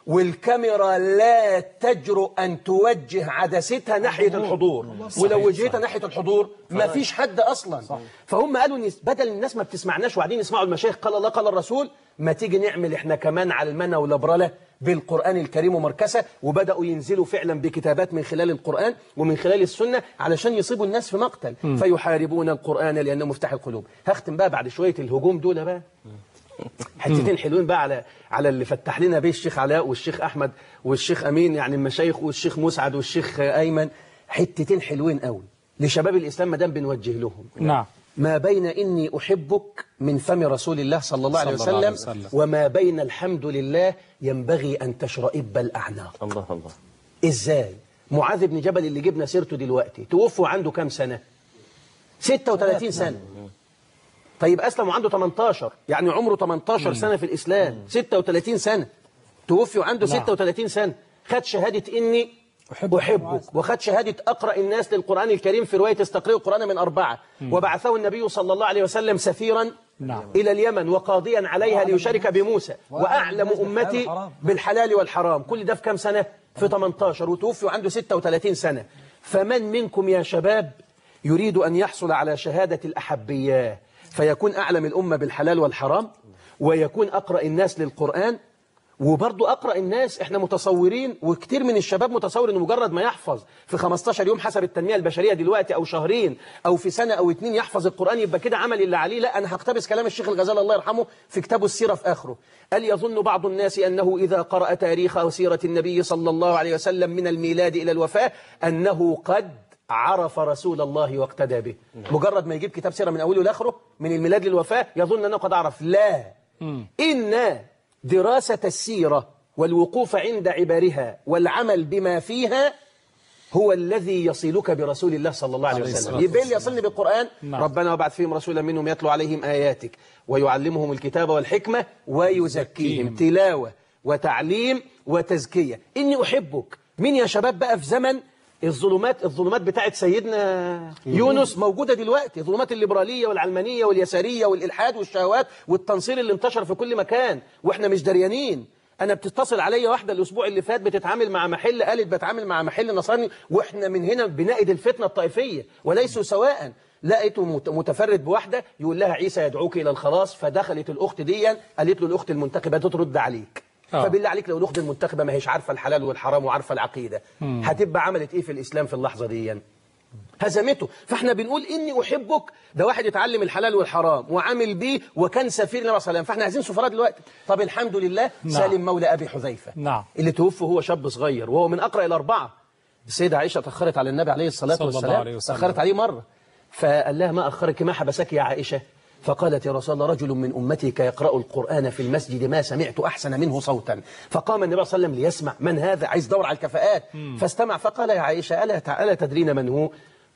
والكاميرا لا تجرؤ أن توجه عدستها ناحية الحضور ولو وجهتها ناحية الحضور ما فيش حد أصلا فهم قالوا إن بدل الناس ما بتسمعناش وقاعدين يسمعوا المشايخ قال الله قال الرسول ما تيجي نعمل إحنا كمان علمنا ولبرلة بالقرآن الكريم ومركزة وبدأوا ينزلوا فعلا بكتابات من خلال القرآن ومن خلال السنة علشان يصيبوا الناس في مقتل فيحاربون القرآن لأنه مفتاح القلوب هختم بقى بعد شوية الهجوم دول بقى حتتين حلوين بقى على على اللي فتح لنا بيه الشيخ علاء والشيخ احمد والشيخ امين يعني المشايخ والشيخ مسعد والشيخ ايمن حتتين حلوين قوي لشباب الاسلام ما دام بنوجه لهم نعم ما بين اني احبك من فم رسول الله صلى الله عليه صلى الله عليه وسلم وسلم. وما بين الحمد لله ينبغي ان تشرئب الاعناق الله الله ازاي معاذ بن جبل اللي جبنا سيرته دلوقتي توفوا عنده كام سنه 36 سنه طيب أسلم وعنده 18 يعني عمره 18 سنة في الإسلام 36 سنة توفي وعنده نعم. 36 سنة خد شهادة إني أحبك أحبك وخد شهادة أقرأ الناس للقرآن الكريم في رواية استقرئوا القرآن من أربعة وبعثه النبي صلى الله عليه وسلم سفيرا نعم. إلى اليمن وقاضيا عليها وأعلم ليشارك بموسى وأعلم وأعلم الناس بالحلال أمتي والحرام. بالحلال والحرام كل ده في كام سنة؟ في 18 وتوفي وعنده 36 سنة فمن منكم يا شباب يريد أن يحصل على شهادة الأحبية فيكون أعلم الأمة بالحلال والحرام ويكون أقرأ الناس للقرآن وبرضه أقرأ الناس إحنا متصورين وكتير من الشباب متصور إنه مجرد ما يحفظ في 15 يوم حسب التنمية البشرية دلوقتي أو شهرين أو في سنة أو اتنين يحفظ القرآن يبقى كده عمل اللي عليه لا أنا هقتبس كلام الشيخ الغزالي الله يرحمه في كتابه السيرة في آخره قال يظن بعض الناس أنه إذا قرأ تاريخ أو سيرة النبي صلى الله عليه وسلم من الميلاد إلى الوفاة أنه قد عرف رسول الله واقتدى به مجرد ما يجيب كتاب سيرة من أوله لآخره من الميلاد للوفاة يظن أنه قد عرف لا إن دراسة السيرة والوقوف عند عبارها والعمل بما فيها هو الذي يصلك برسول الله صلى الله عليه عليه وسلم الصلاة يبقى اللي يصلني بالقرآن نعم. ربنا وبعث فيهم رسولا منهم يتلو عليهم آياتك ويعلمهم الكتاب والحكمة ويزكيهم تلاوة وتعليم وتزكية إني أحبك مين يا شباب بقى في زمن الظلمات الظلمات بتاعت سيدنا يونس موجودة دلوقتي ظلمات الليبرالية والعلمانية واليسارية والإلحاد والشهوات والتنصير اللي انتشر في كل مكان وإحنا مش دريانين انا بتتصل عليا واحده الاسبوع اللي فات بتتعامل مع محل قالت بتعامل مع محل نصراني واحنا من هنا بنائد الفتنه الطائفيه وليسوا سواء لقيته مت- متفرد بواحده يقول لها عيسى يدعوك الى الخلاص فدخلت الاخت دي قالت له الاخت المنتخبه ترد عليك آه. فبالله عليك لو الاخت المنتخبه ما هيش عارفه الحلال والحرام وعارفه العقيده هتبقى عملت ايه في الاسلام في اللحظه دي هزمته فاحنا بنقول اني احبك ده واحد يتعلم الحلال والحرام وعامل بيه وكان سفير النبي صلى الله عليه وسلم فاحنا عايزين سفراء دلوقتي طب الحمد لله نعم. سالم مولى ابي حذيفه نعم. اللي توفى وهو شاب صغير وهو من اقرا الاربعه السيده عائشه تاخرت على النبي عليه الصلاه صلى الله والسلام عليه وسلم. تاخرت عليه مره فقال لها ما اخرك ما حبسك يا عائشه فقالت يا رسول الله رجل من أمتك يقرأ القرآن في المسجد ما سمعت أحسن منه صوتا فقام النبي صلى الله عليه وسلم ليسمع من هذا عايز دور على الكفاءات فاستمع فقال يا عائشة ألا, تع- ألا تدرين من هو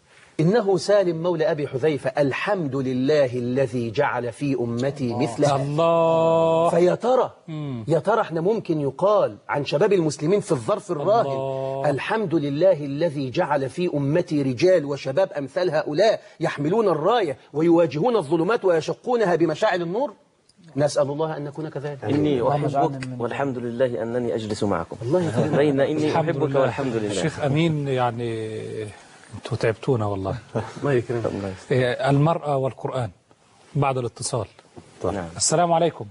إنه سالم مولى أبي حذيفة الحمد لله الذي جعل في أمتي مثله الله فيا ترى يا ترى احنا ممكن يقال عن شباب المسلمين في الظرف الراهن الله. الحمد لله الذي جعل في أمتي رجال وشباب أمثال هؤلاء يحملون الراية ويواجهون الظلمات ويشقونها بمشاعل النور نسأل الله أن نكون كذلك إني اللهم اجعلنا أحبك من- والحمد لله أنني أجلس معكم الله يكرمك. بين إني الحمد أحبك لله والحمد لله الشيخ أمين يعني انتوا تعبتونا والله الله يكرمك الله يستر. إيه، المرأة والقرآن بعد الاتصال نعم السلام عليكم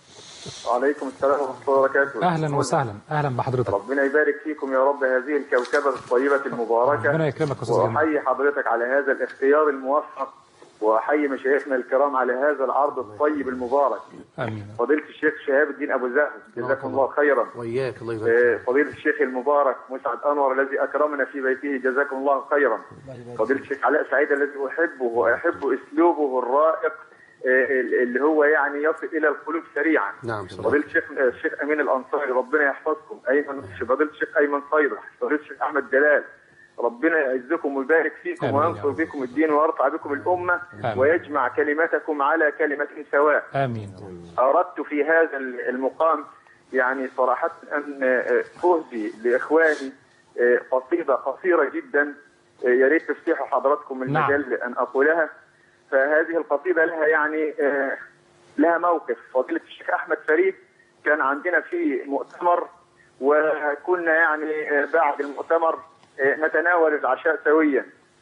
وعليكم السلام ورحمة الله وبركاته أهلا وسهلا أهلا بحضرتك ربنا يبارك فيكم يا رب هذه الكوكبة الطيبة المباركة ربنا يكرمك يا أستاذ جمال. وأحيي حضرتك على هذا الاختيار الموفق وأحيي مشايخنا الكرام على هذا العرض الطيب المبارك آمين فضيلة الشيخ شهاب الدين أبو زهر جزاكم الله خيرا وإياك الله يبارك آه، فضيلة الشيخ المبارك مسعد أنور الذي أكرمنا في بيته جزاكم الله خيرا فضيلة الشيخ علاء سعيد الذي أحبه وأحب أسلوبه الرائق آه، اللي هو يعني يصل إلى القلوب سريعا نعم صدق. فضيلة الشيخ الشيخ أمين الأنصاري ربنا يحفظكم أيمن فضيلة الشيخ أيمن صيدح فضيلة الشيخ أحمد جلال ربنا يعزكم ويبارك فيكم آمين يا وينصر رب. بكم الدين ويرفع بكم الأمة آمين. ويجمع كلمتكم على كلمة سواء آمين أردت في هذا المقام يعني صراحة أن أهدي لإخواني قصيدة قصيرة جدا يا ريت تفتحوا حضراتكم نعم. المجال أن أقولها فهذه القصيدة لها يعني لها موقف فضيلة الشيخ أحمد فريد كان عندنا في مؤتمر وكنا يعني آه، بعد المؤتمر آه، نتناول العشاء سويا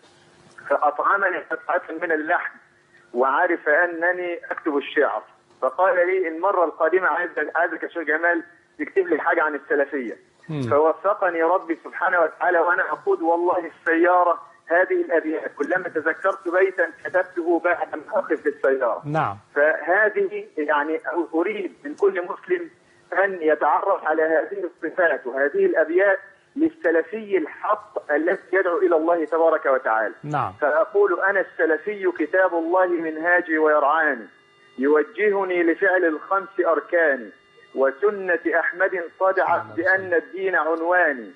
فأطعمني قطعة من اللحم وعرف أنني أكتب الشعر فقال لي المرة القادمة عايز عايزك يا شيخ جمال تكتب لي حاجة عن السلفية فوفقني ربي سبحانه وتعالى وأنا أقود والله السيارة هذه الأبيات كلما تذكرت بيتا كتبته بعد ما أقف في السيارة نعم فهذه يعني أريد من كل مسلم أن يتعرف على هذه الصفات وهذه الأبيات للسلفي الحق الذي يدعو إلى الله تبارك وتعالى نعم فأقول أنا السلفي كتاب الله منهاجي ويرعاني يوجهني لفعل الخمس أركان وسنة أحمد صدعت بأن الدين عنواني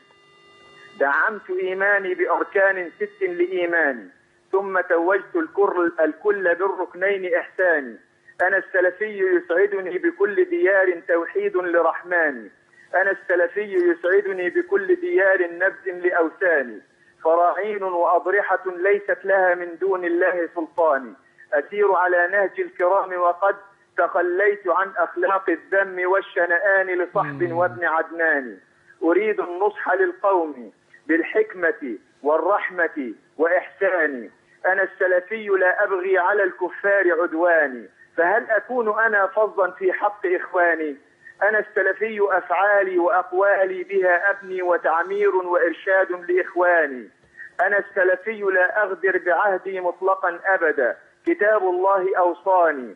دعمت إيماني بأركان ست لإيماني ثم توجت الكل, الكل بالركنين إحساني أنا السلفي يسعدني بكل ديار توحيد لرحماني أنا السلفي يسعدني بكل ديار نبذ لأوثاني فراعين وأضرحة ليست لها من دون الله سلطان أسير على نهج الكرام وقد تخليت عن أخلاق الذم والشنآن لصحب وابن عدنان أريد النصح للقوم بالحكمة والرحمة وإحساني أنا السلفي لا أبغي على الكفار عدواني فهل أكون أنا فظا في حق إخواني أنا السلفي أفعالي وأقوالي بها أبني وتعمير وإرشاد لإخواني أنا السلفي لا أغدر بعهدي مطلقا أبدا كتاب الله أوصاني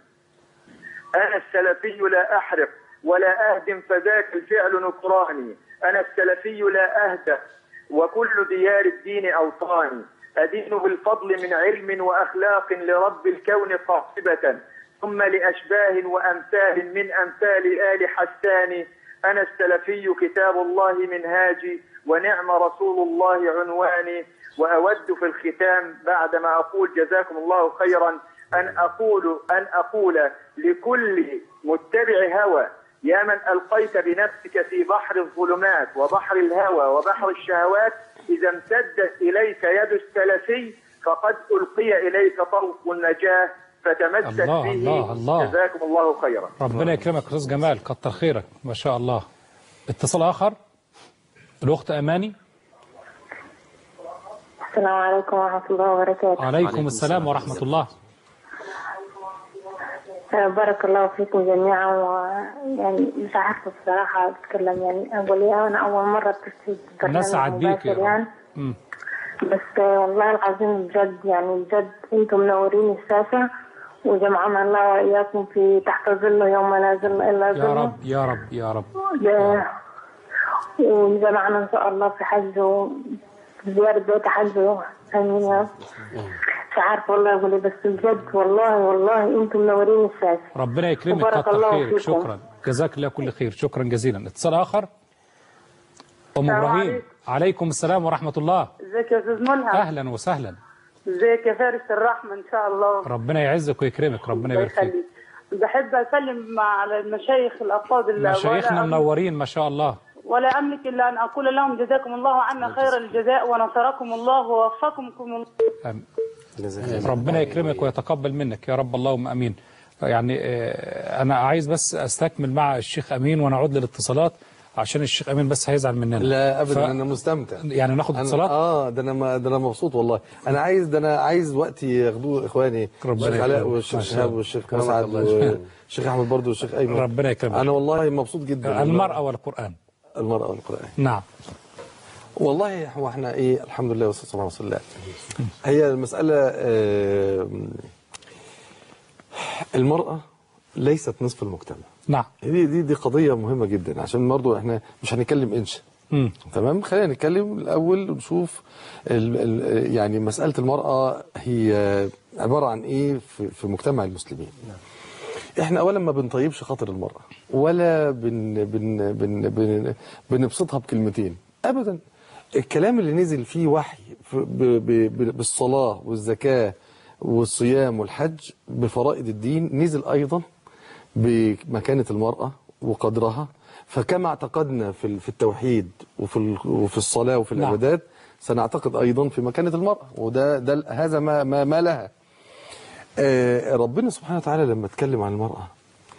أنا السلفي لا أحرق ولا أهدم فذاك الفعل نكراني أنا السلفي لا أهدى وكل ديار الدين أوطاني أدين بالفضل من علم وأخلاق لرب الكون قاطبة ثم لأشباه وأمثال من أمثال آل حسان أنا السلفي كتاب الله منهاجي ونعم رسول الله عنواني وأود في الختام بعدما أقول جزاكم الله خيرا أن أقول أن أقول لكل متبع هوى يا من ألقيت بنفسك في بحر الظلمات وبحر الهوى وبحر الشهوات إذا امتدت إليك يد السلفي فقد ألقي إليك طوق النجاة فتمسك الله، به الله، الله. جزاكم الله خيرا ربنا يكرمك أستاذ جمال كتر خيرك ما شاء الله اتصال آخر الأخت أماني السلام عليكم ورحمة الله وبركاته عليكم السلام ورحمة الله آه، بارك الله فيكم جميعا ويعني مش عارفة بصراحة أتكلم يعني أقول إيه أنا أول مرة اتصل بالبرنامج نسعد بيك يا مباشر رب. يعني مم. بس آه، والله العظيم بجد يعني بجد أنتم منورين الشاشة وجمعنا الله وإياكم في تحت ظله يوم لا ظل إلا يا ظله رب يا رب يا رب ده- وجمعنا إن شاء الله في حج و- في زيارة بيت حج آمين يا رب مش عارفة والله أقول إيه بس بجد والله والله أنتم منورين الشاشة ربنا يكرمك وبارك كتر الله خيرك فيكم. شكرا جزاك الله كل خير شكرا جزيلا اتصال آخر أم السلام إبراهيم عليكم. عليكم السلام ورحمة الله ازيك يا استاذ ملهم أهلا وسهلا ازيك يا فارس الرحمه ان شاء الله ربنا يعزك ويكرمك ربنا الله يبارك فيك يخليك بحب اسلم على المشايخ الافاضل مشايخنا ولا, منورين ما شاء الله ولا املك الا ان اقول لهم جزاكم الله عنا خير الجزاء ونصركم الله ووفقكم الله آمين. ربنا يكرمك ويتقبل منك يا رب اللهم امين يعني آه، انا عايز بس استكمل مع الشيخ امين ونعود للاتصالات عشان الشيخ امين بس هيزعل مننا لا ابدا ف- انا مستمتع يعني ناخد أنا- اتصالات اه ده انا ما- ده انا مبسوط والله انا عايز ده انا عايز وقتي ياخدوه اخواني ربنا الشيخ علاء يكرمك. والشيخ ما شاء شهاب الله. والشيخ كرمك مسعد الله يشفيك. والشيخ احمد برضه والشيخ ايمن ربنا يكرمك. انا والله مبسوط جدا المرأة والقرآن المرأة والقرآن نعم والله هو احنا ايه الحمد لله والصلاه والسلام على رسول الله هي المساله آه، المراه ليست نصف المجتمع نعم دي دي دي قضيه مهمه جدا عشان برضو احنا مش هنتكلم انشا مم. تمام خلينا نتكلم الاول ونشوف ال ال يعني مساله المراه هي عباره عن ايه في, في مجتمع المسلمين احنا اولا ما بنطيبش خاطر المراه ولا بن بن بن بن بنبسطها بكلمتين ابدا الكلام اللي نزل فيه وحي في- ب ب ب بالصلاه والزكاه والصيام والحج بفرائض الدين نزل ايضا بمكانه المراه وقدرها فكما اعتقدنا في ال- في التوحيد وفي ال- وفي الصلاه وفي نعم. العبادات سنعتقد ايضا في مكانه المراه وده ده هذا ما ما, ما لها آه، ربنا سبحانه وتعالى لما اتكلم عن المرأة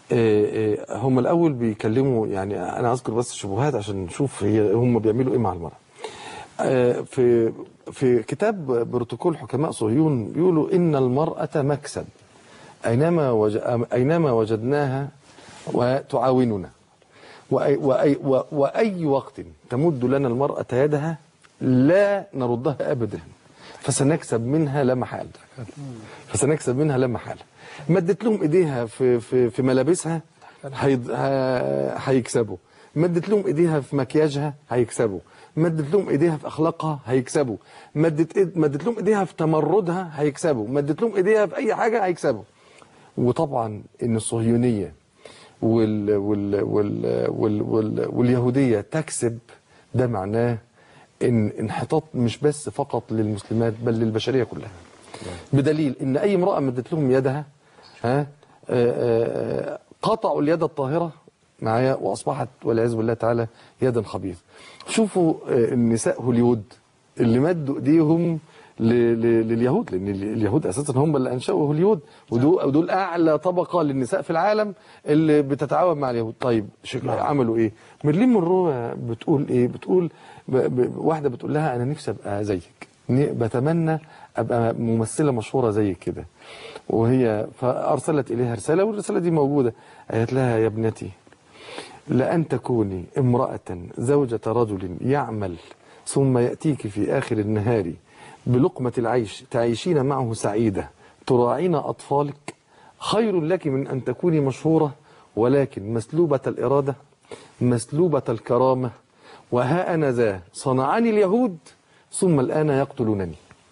آه، آه، هم الاول بيكلموا يعني انا اذكر بس شبهات عشان نشوف هي هم بيعملوا ايه مع المراه آه، في في كتاب بروتوكول حكماء صهيون بيقولوا ان المراه مكسب اينما وج... اينما وجدناها وتعاوننا وأي, وأي, و- وأي وقت تمد لنا المرأة يدها لا نردها أبدا فسنكسب منها لا محالة فسنكسب منها لا محالة مدت لهم إيديها في, في, في ملابسها هيض- ه- هيكسبوا مدت لهم إيديها في مكياجها هيكسبوا مدت لهم إيديها في أخلاقها هيكسبوا مدت إيد- مدت لهم إيديها في تمردها هيكسبوا مدت لهم إيديها في أي حاجة هيكسبوا وطبعا إن الصهيونية وال وال وال وال وال واليهودية تكسب ده معناه ان انحطاط مش بس فقط للمسلمات بل للبشرية كلها بدليل ان اي امرأة مدت لهم يدها ها آه، آه، قطعوا اليد الطاهرة معايا واصبحت والعياذ بالله تعالى يدا خبيثة شوفوا آه، النساء هوليود اللي مدوا ايديهم ل- ل- لليهود لان ال- اليهود اساسا هم اللي انشأوا هوليود ودول ودول اعلى طبقه للنساء في العالم اللي بتتعاون مع اليهود طيب شكل عملوا ايه ميرلين مونرو بتقول ايه بتقول ب... ب... واحده بتقول لها انا نفسي ابقى زيك ن- بتمنى ابقى ممثله مشهوره زيك كده وهي فارسلت اليها رساله والرساله دي موجوده قالت لها يا ابنتي لأن تكوني امرأة زوجة رجل يعمل ثم يأتيك في آخر النهار بلقمة العيش تعيشين معه سعيدة تراعين أطفالك خير لك من أن تكوني مشهورة ولكن مسلوبة الإرادة مسلوبة الكرامة وها أنا ذا صنعاني اليهود ثم الآن يقتلونني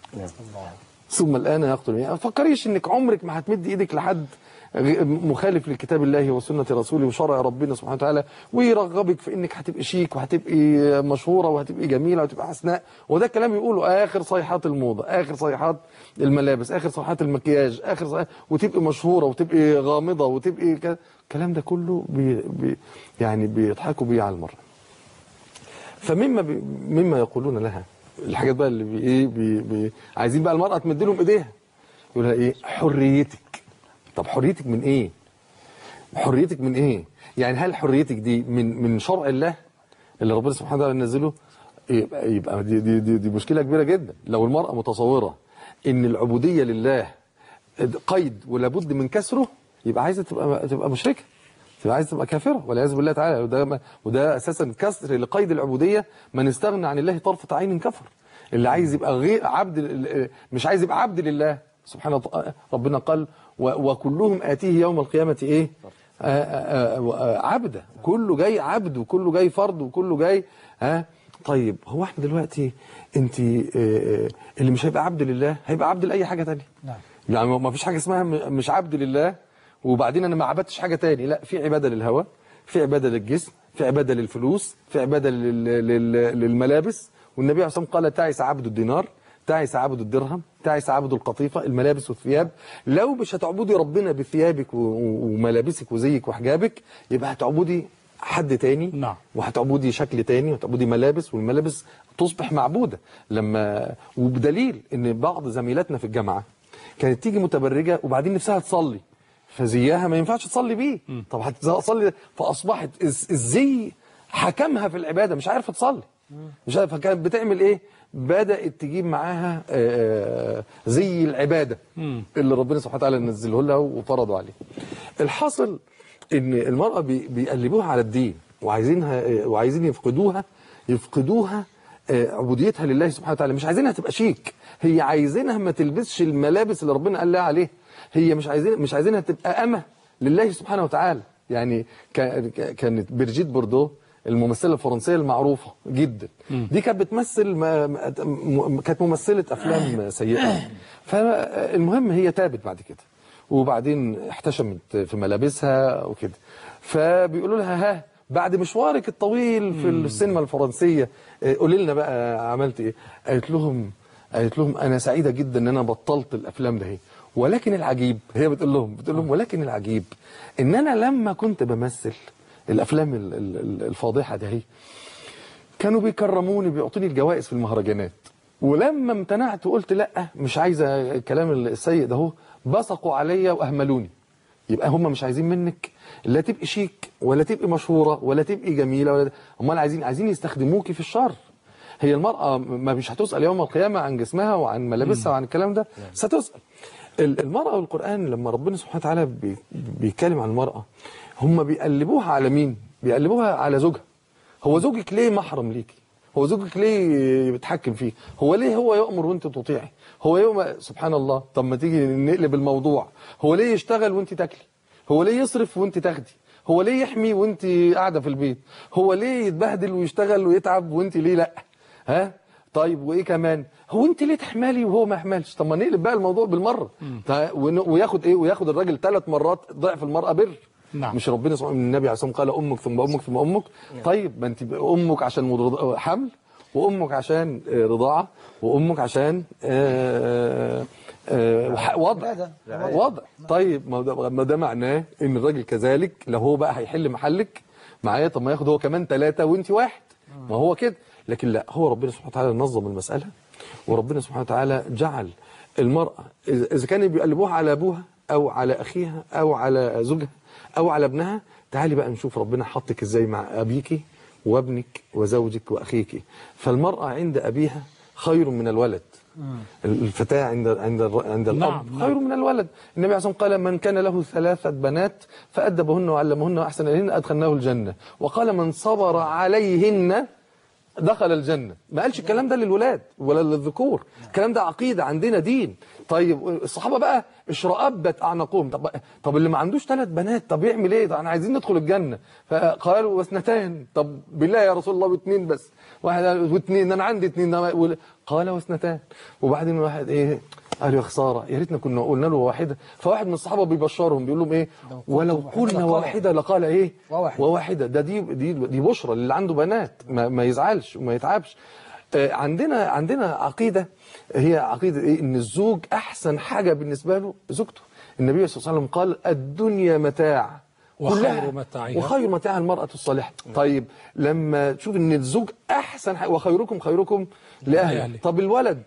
ثم الآن يقتل يعني ما فكريش انك عمرك ما هتمد ايدك لحد غ- مخالف لكتاب الله وسنة رسوله وشرع ربنا سبحانه وتعالى ويرغبك في انك هتبقي شيك وهتبقي مشهورة وهتبقي جميلة وهتبقى حسناء وده الكلام يقوله اخر صيحات الموضة اخر صيحات الملابس اخر صيحات المكياج اخر صيحات وتبقي مشهورة وتبقي غامضة وتبقي ك- الكلام ده كله بي بي يعني بيضحكوا بيه على المرة فمما بي مما يقولون لها الحاجات بقى اللي بي ايه بي بي عايزين بقى المرأة تمد لهم ايديها يقول لها ايه حريتك طب حريتك من ايه حريتك من ايه يعني هل حريتك دي من من شرع الله اللي ربنا سبحانه وتعالى نزله يبقى, يبقى دي, دي, دي, دي مشكلة كبيرة جدا لو المرأة متصورة ان العبودية لله قيد ولابد من كسره يبقى عايزة تبقى تبقى مشركة تبقى عايزة تبقى كافرة والعياذ بالله تعالى وده وده اساسا كسر لقيد العبودية من استغنى عن الله طرفة عين كفر اللي عايز يبقى غير عبد مش عايز يبقى عبد لله سبحانه وتعالى ربنا قال و- وكلهم آتيه يوم القيامة ايه آه، آه، آه، عبدا كله جاي عبد وكله جاي فرد وكله جاي ها طيب هو احنا دلوقتي انت اللي مش هيبقى عبد لله هيبقى عبد لاي حاجه تانية نعم. يعني ما فيش حاجه اسمها م- مش عبد لله وبعدين انا ما عبدتش حاجه تاني لا في عباده للهوى في عباده للجسم في عباده للفلوس في عباده لل... لل... للملابس والنبي عليه الصلاه والسلام قال تعس عبد الدينار تعس عبد الدرهم تعس عبد القطيفه الملابس والثياب لو مش هتعبدي ربنا بثيابك و... وملابسك وزيك وحجابك يبقى هتعبدي حد تاني نعم. وهتعبدي شكل تاني وهتعبدي ملابس والملابس تصبح معبودة لما وبدليل ان بعض زميلاتنا في الجامعة كانت تيجي متبرجة وبعدين نفسها تصلي فزيها ما ينفعش تصلي بيه طب هتصلي فاصبحت الز- الزي حكمها في العبادة مش عارفة تصلي مش عارفة فكانت بتعمل ايه بدأت تجيب معاها آه، زي العبادة اللي ربنا سبحانه وتعالى نزله لها وفرضه عليه الحاصل ان المرأة بي- بيقلبوها على الدين وعايزينها وعايزين يفقدوها يفقدوها آه، عبوديتها لله سبحانه وتعالى مش عايزينها تبقى شيك هي عايزينها ما تلبسش الملابس اللي ربنا قال لها عليها هي مش عايزين مش عايزينها تبقى أمة لله سبحانه وتعالى يعني كا- كا- كانت برجيت بوردو الممثلة الفرنسية المعروفة جدا دي كانت بتمثل ما- ما- م- كانت ممثلة أفلام سيئة فالمهم هي تابت بعد كده وبعدين احتشمت في ملابسها وكده فبيقولوا لها ها بعد مشوارك الطويل في السينما الفرنسية اه، قولي لنا بقى عملت ايه قالت لهم قالت لهم انا سعيدة جدا ان انا بطلت الافلام ده هي ولكن العجيب هي بتقول لهم بتقول لهم ولكن العجيب ان انا لما كنت بمثل الافلام ال- ال- ال- الفاضحة ده هي كانوا بيكرموني بيعطوني الجوائز في المهرجانات ولما امتنعت وقلت لا مش عايزه الكلام السيء ده هو بصقوا عليا واهملوني يبقى هم مش عايزين منك لا تبقي شيك ولا تبقي مشهوره ولا تبقي جميله ولا امال عايزين عايزين يستخدموكي في الشر هي المرأة ما مش هتسأل يوم القيامة عن جسمها وعن ملابسها وعن الكلام ده ستسأل ال- المرأة والقرآن لما ربنا سبحانه وتعالى بي- بيتكلم عن المرأة هم بيقلبوها على مين؟ بيقلبوها على زوجها هو زوجك ليه محرم ليكي؟ هو زوجك ليه بيتحكم فيه؟ هو ليه هو يأمر وانت تطيعي؟ هو يوم سبحان الله طب ما تيجي نقلب الموضوع هو ليه يشتغل وانت تاكلي؟ هو ليه يصرف وانت تاخدي؟ هو ليه يحمي وانت قاعده في البيت؟ هو ليه يتبهدل ويشتغل ويتعب وانت ليه لا؟ ها؟ طيب وايه كمان؟ هو انت ليه تحملي وهو ما يحملش؟ طب ما نقلب بقى الموضوع بالمره تا- ون- وياخد ايه؟ وياخد الراجل ثلاث مرات ضعف المراه بر نعم. مش ربنا سبحانه النبي عليه الصلاه والسلام قال امك ثم امك ثم امك طيب ما انت امك عشان مرض- حمل وامك عشان آه، رضاعه وامك عشان آه، آه، وح- وضع وضع طيب ما ده- ما ده معناه ان الراجل كذلك لو هو بقى هيحل محلك معايا طب ما ياخد هو كمان ثلاثه وانت واحد ما هو كده لكن لا هو ربنا سبحانه وتعالى نظم المساله وربنا سبحانه وتعالى جعل المراه اذا إذا كانوا بيقلبوها على ابوها او على اخيها او على زوجها او على ابنها تعالي بقى نشوف ربنا حطك ازاي مع ابيكي وابنك وزوجك واخيك فالمراه عند ابيها خير من الولد الفتاة عند عند الر- عند الأب نعم، خير من الولد النبي عليه الصلاة والسلام قال من كان له ثلاثة بنات فأدبهن وعلمهن وأحسن إليهن أدخلناه الجنة وقال من صبر عليهن دخل الجنة ما قالش الكلام ده للولاد ولا للذكور الكلام ده عقيدة عندنا دين طيب الصحابة بقى اشرأبت أعناقهم طب طب اللي ما عندوش ثلاث بنات طب يعمل ايه طب احنا عايزين ندخل الجنة فقالوا واثنتان طب بالله يا رسول الله واثنين بس واحد قال واثنين انا عندي اثنين وال- قال واثنتان وبعدين واحد ايه قال يا خساره يا ريتنا كنا قلنا له واحده فواحد من الصحابه بيبشرهم بيقول لهم ايه ولو قلنا واحده لقال ايه وواحد. وواحده ده دي دي دي بشرى للي عنده بنات ما, ما يزعلش وما يتعبش آه، عندنا عندنا عقيده هي عقيده ايه ان الزوج احسن حاجه بالنسبه له زوجته النبي صلى الله عليه وسلم قال الدنيا متاع وخير كلها. متاعها. وخير متاع المرأة الصالحة طيب لما تشوف ان الزوج احسن حاجة وخيركم خيركم لأهله لأهله. طب الولد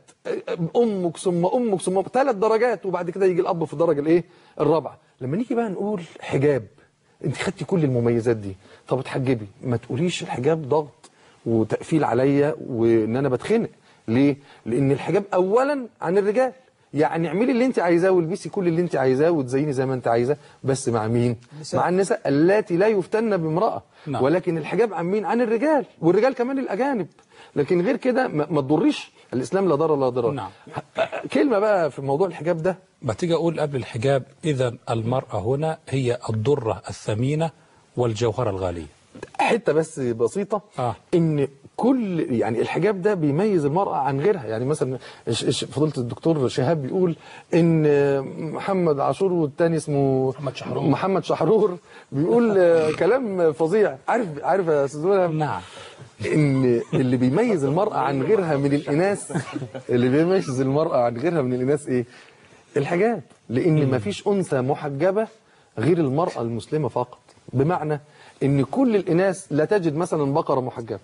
امك ثم امك ثم ثلاث درجات وبعد كده يجي الاب في الدرجة الايه الرابعة لما نيجي بقى نقول حجاب انت خدتي كل المميزات دي طب اتحجبي ما تقوليش الحجاب ضغط وتقفيل عليا وان انا بتخنق ليه لان الحجاب اولا عن الرجال يعني اعملي اللي انت عايزاه والبسي كل اللي انت عايزاه وتزيني زي ما انت عايزاه بس مع مين النساء. مع النساء اللاتي لا يفتن بامرأة نعم. ولكن الحجاب عن مين عن الرجال والرجال كمان الأجانب لكن غير كده ما ما تضريش الإسلام لا ضرر لا ضرار نعم. كلمة بقى في موضوع الحجاب ده ما تيجي أقول قبل الحجاب إذا المرأة هنا هي الضرة الثمينة والجوهرة الغالية حتة بس بسيطة آه. ان كل يعني الحجاب ده بيميز المرأة عن غيرها يعني مثلا ش- ش- فضيلة الدكتور شهاب بيقول ان محمد عاشور والتاني اسمه محمد شحرور. محمد شحرور بيقول آه، كلام فظيع عارف عارف يا استاذ ملهم؟ نعم ان اللي بيميز المرأة عن غيرها من الإناث اللي بيميز المرأة عن غيرها من الإناث إيه؟ الحجاب لأن ما فيش أنثى محجبة غير المرأة المسلمة فقط بمعنى ان كل الإناث لا تجد مثلا بقرة محجبة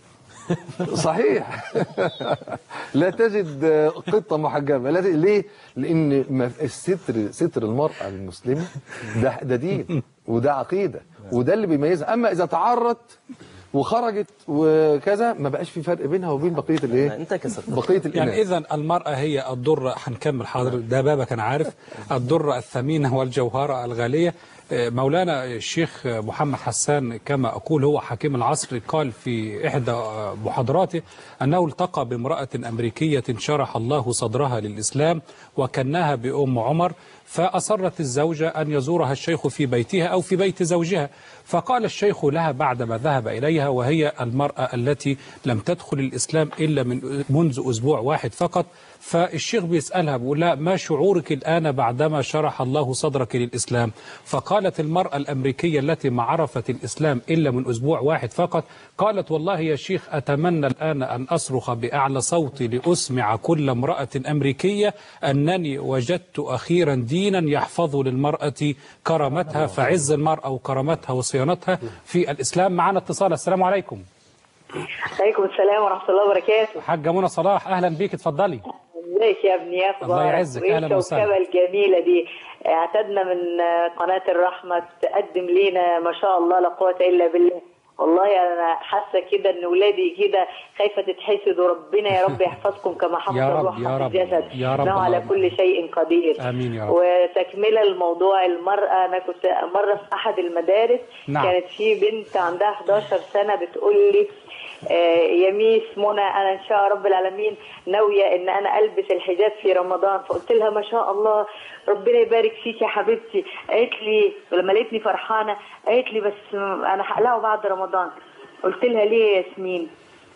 صحيح لا تجد قطة محجبة لا تجد ليه؟ لأن ما- الستر ستر المرأة المسلمة ده ده دين وده عقيدة وده اللي بيميزها أما إذا تعرت وخرجت وكذا ما بقاش في فرق بينها وبين بقية الايه؟ انت كسرت بقية الإناث يعني إذا المرأة هي الضرة هنكمل حاضر ده بابك أنا عارف الضرة الثمينة والجوهرة الغالية آه، مولانا الشيخ محمد حسان كما أقول هو حكيم العصر قال في إحدى آه، محاضراته أنه التقى بامرأة أمريكية شرح الله صدرها للإسلام وكناها بأم عمر فأصرت الزوجة أن يزورها الشيخ في بيتها أو في بيت زوجها فقال الشيخ لها بعدما ذهب إليها وهي المرأة التي لم تدخل الإسلام إلا من منذ أسبوع واحد فقط فالشيخ بيسألها بيقول لها ما شعورك الآن بعدما شرح الله صدرك للإسلام فقالت المرأة الأمريكية التي ما عرفت الإسلام إلا من أسبوع واحد فقط قالت والله يا شيخ أتمنى الآن أن أصرخ بأعلى صوتي لأسمع كل امرأة أمريكية أنني وجدت أخيرا دينا يحفظ للمرأة كرامتها فعز المرأة وكرامتها وصيانتها في الإسلام معنا اتصال السلام عليكم عليكم السلام ورحمة الله وبركاته حاجة منى صلاح أهلا بيك اتفضلي ازيك يا ابني يا اخبارك الله يعزك، وإيه أهلاً وسهلاً. الكوكبه الجميله دي اعتدنا من قناه الرحمه تقدم لينا ما شاء الله لا قوه الا بالله والله انا حاسه كده ان ولادي كده خايفه تتحسد وربنا يا رب يحفظكم كما حفظ يا رب، الروح يا في رب، الجسد يا رب، انه على اللهم كل شيء قدير آمين يا رب. وتكمله الموضوع المراه انا كنت مره في احد المدارس نعم. كانت في بنت عندها 11 سنه بتقول لي آه، يا ميس منى انا ان شاء رب العالمين ناويه ان انا البس الحجاب في رمضان فقلت لها ما شاء الله ربنا يبارك فيك يا حبيبتي قالت لي ولما لقيتني فرحانه قالت لي بس انا هقلعه بعد رمضان قلت لها ليه يا ياسمين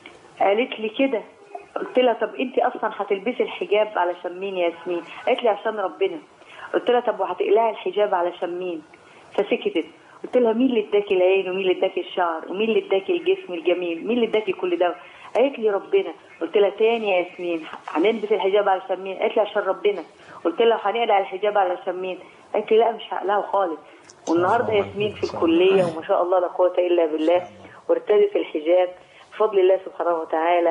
قالت لي كده قلت لها طب انت اصلا هتلبسي الحجاب علشان مين يا ياسمين قالت لي عشان ربنا قلت لها طب وهتقلعي الحجاب علشان مين فسكتت قلت لها مين اللي اداكي العين ومين اللي اداكي الشعر ومين اللي اداكي الجسم الجميل مين اللي اداكي كل ده قالت لي ربنا قلت لها تاني يا ياسمين هنلبس الحجاب علشان مين قالت لي عشان ربنا قلت لها هنقلع الحجاب علشان مين قالت لي لا مش هقلعه خالص والنهارده ياسمين في الكليه وما شاء الله لا قوه الا بالله وارتدت الحجاب بفضل الله سبحانه وتعالى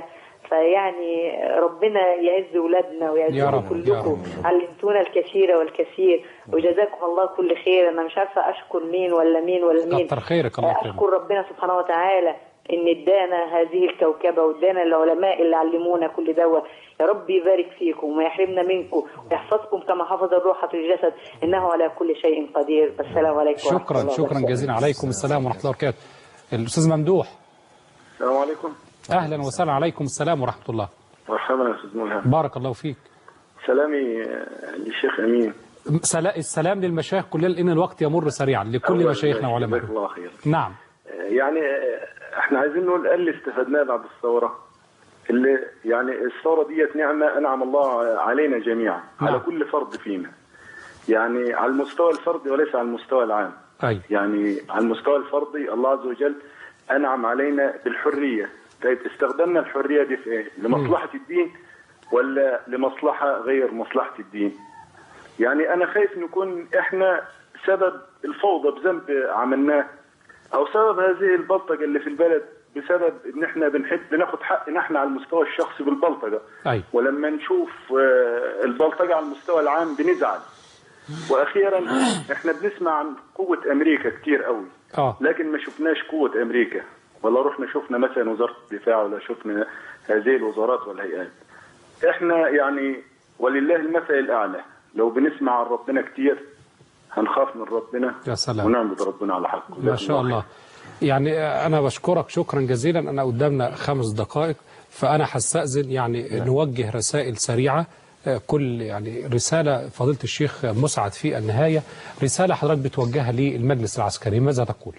فيعني ربنا يعز ولادنا يا ويعزكم رب، يا كلكم علمتونا الكثير والكثير وجزاكم الله كل خير انا مش عارفه اشكر مين ولا مين ولا مين كتر خيرك الله يكرمك اشكر ربنا سبحانه وتعالى ان ادانا هذه الكوكبه وادانا العلماء اللي علمونا كل دوا يا رب يبارك فيكم ويحرمنا منكم ويحفظكم كما حفظ الروح في الجسد انه على كل شيء قدير السلام عليكم ورحمة شكرا الله شكرا وبركاته. جزيلا عليكم السلام ورحمه الله وبركاته الاستاذ ممدوح السلام عليكم اهلا وسهلا عليكم السلام ورحمه الله مرحبا يا استاذ ملهم بارك الله فيك سلامي آه، للشيخ امين سلا- السلام للمشايخ كلنا لان الوقت يمر سريعا لكل الله مشايخنا يبارك- وعلمائنا جزاك الله خير نعم آه، يعني آه، احنا عايزين نقول ايه اللي استفدناه بعد الثوره اللي يعني الثوره ديت نعمه انعم الله علينا جميعا نعم. على كل فرد فينا يعني على المستوى الفردي وليس على المستوى العام ايوه يعني على المستوى الفردي الله عز وجل انعم علينا بالحريه طيب استخدمنا الحريه دي في ايه؟ لمصلحه الدين ولا لمصلحه غير مصلحه الدين؟ يعني انا خايف نكون احنا سبب الفوضى بذنب عملناه او سبب هذه البلطجه اللي في البلد بسبب ان احنا بنحب بناخد حقنا احنا على المستوى الشخصي بالبلطجه ايوه ولما نشوف آه، البلطجه على المستوى العام بنزعل واخيرا احنا بنسمع عن قوه امريكا كتير قوي اه لكن ما شفناش قوه امريكا ولا رحنا شفنا مثلا وزاره الدفاع ولا شفنا هذه الوزارات والهيئات احنا يعني ولله المثل الاعلى لو بنسمع عن ربنا كتير هنخاف من ربنا يا سلام ونعبد ربنا على حقه ما شاء الله يعني أنا بشكرك شكرا جزيلا أنا قدامنا خمس دقائق فأنا هستأذن يعني نوجه رسائل سريعة آه، كل يعني رسالة فضيلة الشيخ مسعد في النهاية رسالة حضرتك بتوجهها للمجلس العسكري ماذا تقول؟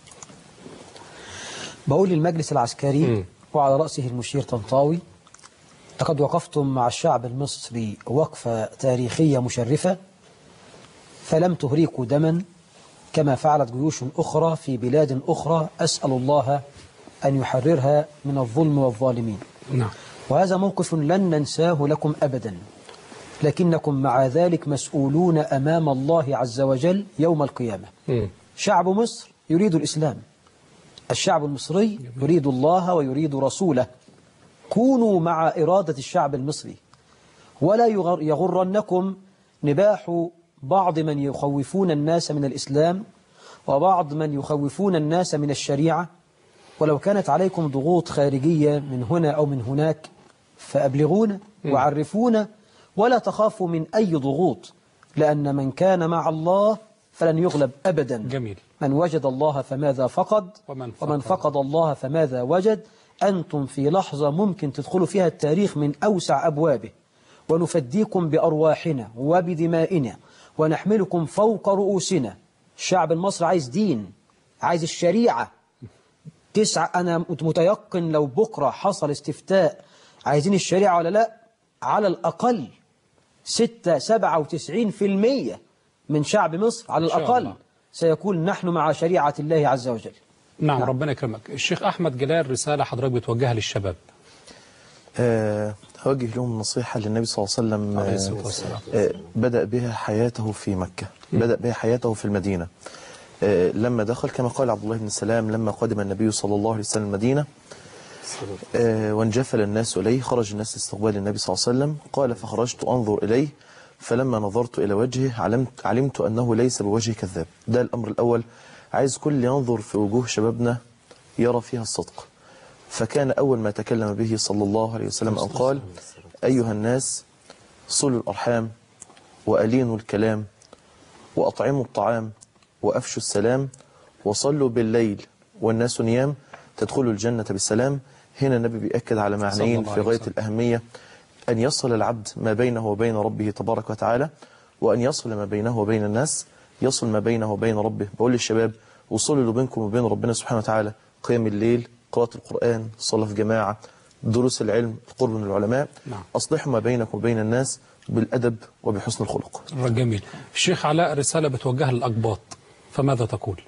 بقول للمجلس العسكري وعلى رأسه المشير طنطاوي لقد وقفتم مع الشعب المصري وقفة تاريخية مشرفة فلم تهريكوا دما كما فعلت جيوش أخرى في بلاد أخرى أسأل الله أن يحررها من الظلم والظالمين نعم وهذا موقف لن ننساه لكم أبدا لكنكم مع ذلك مسؤولون أمام الله عز وجل يوم القيامة شعب مصر يريد الإسلام الشعب المصري يريد الله ويريد رسوله كونوا مع إرادة الشعب المصري ولا يغر يغرنكم نباح بعض من يخوفون الناس من الإسلام وبعض من يخوفون الناس من الشريعة ولو كانت عليكم ضغوط خارجية من هنا أو من هناك فأبلغونا وعرفونا ولا تخافوا من أي ضغوط لأن من كان مع الله فلن يغلب أبدا جميل من وجد الله فماذا فقد ومن ومن فقد الله فماذا وجد أنتم في لحظة ممكن تدخلوا فيها التاريخ من أوسع أبوابه ونفديكم بأرواحنا وبدمائنا ونحملكم فوق رؤوسنا الشعب المصري عايز دين عايز الشريعة تسعة أنا متيقن لو بكرة حصل استفتاء عايزين الشريعة ولا لا على الأقل ستة سبعة وتسعين في المية من شعب مصر على إن شاء الأقل الله. سيكون نحن مع شريعة الله عز وجل نعم ربنا يكرمك الشيخ أحمد جلال رسالة حضرتك بتوجهها للشباب آه، أوجه لهم نصيحة للنبي صلى الله عليه وسلم عليه آه، الصلاة والسلام. آه، بدأ بها حياته في مكة بدأ بها حياته في المدينة آه، لما دخل كما قال عبد الله بن سلام لما قدم النبي صلى الله عليه وسلم المدينة آه، وانجفل الناس إليه خرج الناس لاستقبال النبي صلى الله عليه وسلم قال فخرجت أنظر إليه فلما نظرت إلى وجهه علمت, علمت أنه ليس بوجه كذاب ده الأمر الأول عايز كل ينظر في وجوه شبابنا يرى فيها الصدق فكان أول ما تكلم به صلى الله عليه وسلم أن قال أيها الناس صلوا الأرحام وألينوا الكلام وأطعموا الطعام وأفشوا السلام وصلوا بالليل والناس نيام تدخلوا الجنة بالسلام هنا النبي بيأكد على صلى معنيين الله في عليه غاية وسلم. الأهمية أن يصل العبد ما بينه وبين ربه تبارك وتعالى وأن يصل ما بينه وبين الناس يصل ما بينه وبين ربه بقول للشباب وصلوا اللي بينكم وبين ربنا سبحانه وتعالى قيام الليل قراءة القرآن صلاة في جماعة دروس العلم القرب من العلماء نعم. أصلحوا ما بينكم وبين الناس بالأدب وبحسن الخلق جميل الشيخ علاء رسالة بتوجهها للأقباط فماذا تقول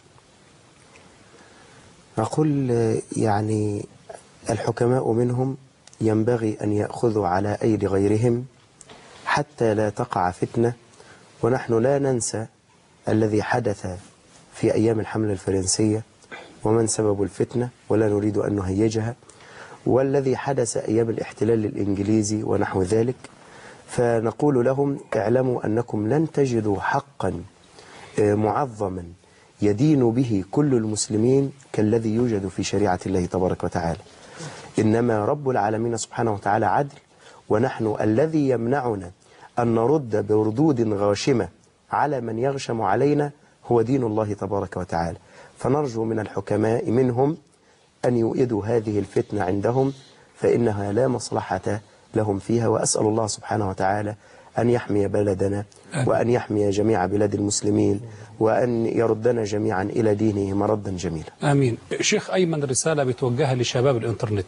أقول آه، يعني الحكماء منهم ينبغي أن يأخذوا على أيدي غيرهم حتى لا تقع فتنة ونحن لا ننسى الذي حدث في أيام الحملة الفرنسية ومن سبب الفتنة ولا نريد أن نهيجها والذي حدث أيام الاحتلال الإنجليزي ونحو ذلك فنقول لهم اعلموا أنكم لن تجدوا حقا آه، معظما يدين به كل المسلمين كالذي يوجد في شريعة الله تبارك وتعالى إنما رب العالمين سبحانه وتعالى عدل ونحن الذي يمنعنا أن نرد بردود غاشمة على من يغشم علينا هو دين الله تبارك وتعالى فنرجو من الحكماء منهم أن يؤيدوا هذه الفتنة عندهم فإنها لا مصلحة لهم فيها وأسأل الله سبحانه وتعالى أن يحمي بلدنا وأن يحمي جميع بلاد المسلمين وأن يردنا جميعا إلى دينه مردا جميلا آمين شيخ أيمن رسالة بتوجهها لشباب الإنترنت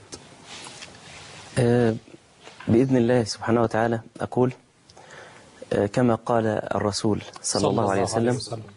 آه، بإذن الله سبحانه وتعالى أقول آه، كما قال الرسول صلى الله عليه وسلم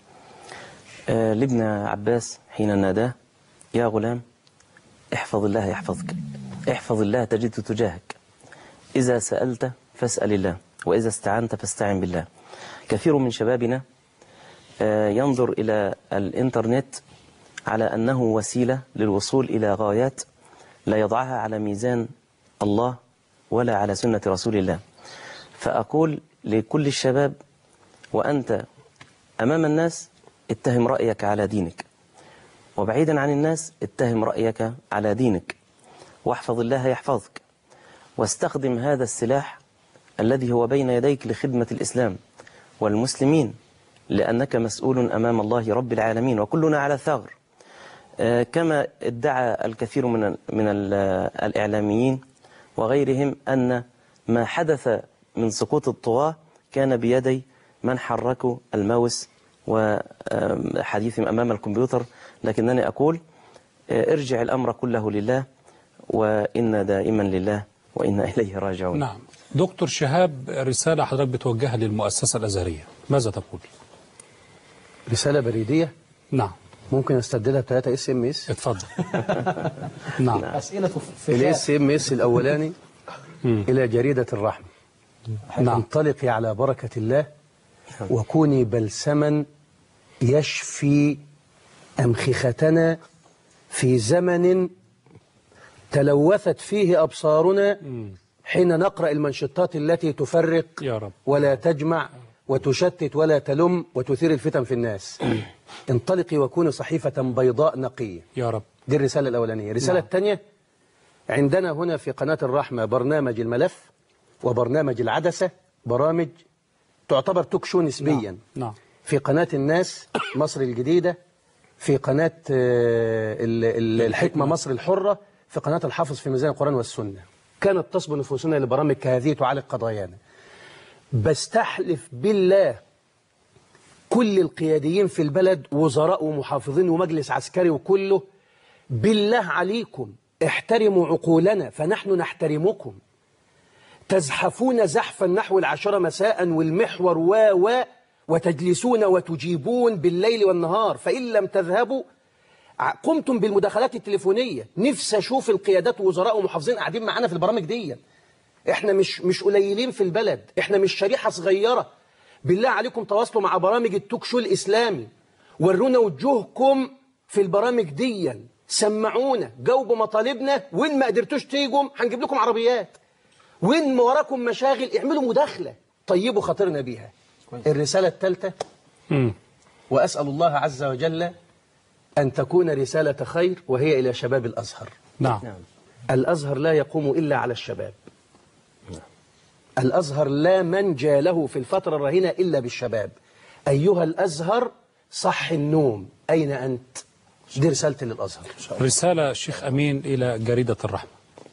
آه، لابن عباس حين ناداه يا غلام احفظ الله يحفظك احفظ الله تجده تجاهك إذا سألت فاسأل الله وإذا استعنت فاستعن بالله كثير من شبابنا آه، ينظر إلى الإنترنت على أنه وسيلة للوصول إلى غايات لا يضعها على ميزان الله ولا على سنة رسول الله فأقول لكل الشباب وأنت أمام الناس اتهم رأيك على دينك وبعيدا عن الناس اتهم رأيك على دينك واحفظ الله يحفظك واستخدم هذا السلاح الذي هو بين يديك لخدمة الإسلام والمسلمين لأنك مسؤول أمام الله رب العالمين وكلنا على ثغر آه، كما ادعى الكثير من ال- من ال- الإعلاميين وغيرهم أن ما حدث من سقوط الطغاة كان بيدي من حركوا الماوس وحديثهم أمام الكمبيوتر لكنني أقول آه، ارجع الأمر كله لله وإنا دائما لله وإنا إليه راجعون نعم دكتور شهاب رسالة حضرتك بتوجهها للمؤسسة الأزهرية ماذا تقول رسالة بريدية نعم ممكن استبدلها بثلاثة اس ام اس اتفضل نعم أسئلة في الاس ام اس الاولاني الى جريدة الرحمة نعم. انطلقي على بركة الله وكوني بلسما يشفي أمخختنا في زمن تلوثت فيه أبصارنا حين نقرأ المنشطات التي تفرق يا رب ولا تجمع وتشتت ولا تلم وتثير الفتن في الناس انطلقي وكوني صحيفة بيضاء نقية يا رب دي الرسالة الأولانية الرسالة نعم. الثانية عندنا هنا في قناة الرحمة برنامج الملف وبرنامج العدسة برامج تعتبر توك شو نسبيا نعم في قناة الناس مصر الجديدة في قناة آه، ال- ال- الحكمة مصر الحرة في قناة الحافظ في ميزان القرآن والسنة كانت تصبو نفوسنا لبرامج كهذه تعالج قضايانا بستحلف بالله كل القياديين في البلد وزراء ومحافظين ومجلس عسكري وكله بالله عليكم احترموا عقولنا فنحن نحترمكم تزحفون زحفا نحو العشرة مساء والمحور و و وتجلسون وتجيبون بالليل والنهار فإن لم تذهبوا ع- قمتم بالمداخلات التليفونية نفسي أشوف القيادات ووزراء ومحافظين قاعدين معانا في البرامج دي احنا مش مش قليلين في البلد احنا مش شريحة صغيرة بالله عليكم تواصلوا مع برامج التوك شو الإسلامي ورونا وجوهكم في البرامج دي سمعونا جاوبوا مطالبنا وإن ما قدرتوش تيجوا هنجيب لكم عربيات وإن ما وراكم مشاغل اعملوا مداخلة طيبوا خاطرنا بيها الرسالة الثالثة وأسأل الله عز وجل أن تكون رسالة خير وهي إلى شباب الأزهر نعم الأزهر لا يقوم إلا على الشباب الأزهر لا منجى له في الفترة الرهينة إلا بالشباب أيها الأزهر صح النوم أين أنت دي رسالتي للأزهر رسالة الشيخ أمين إلى جريدة الرحمة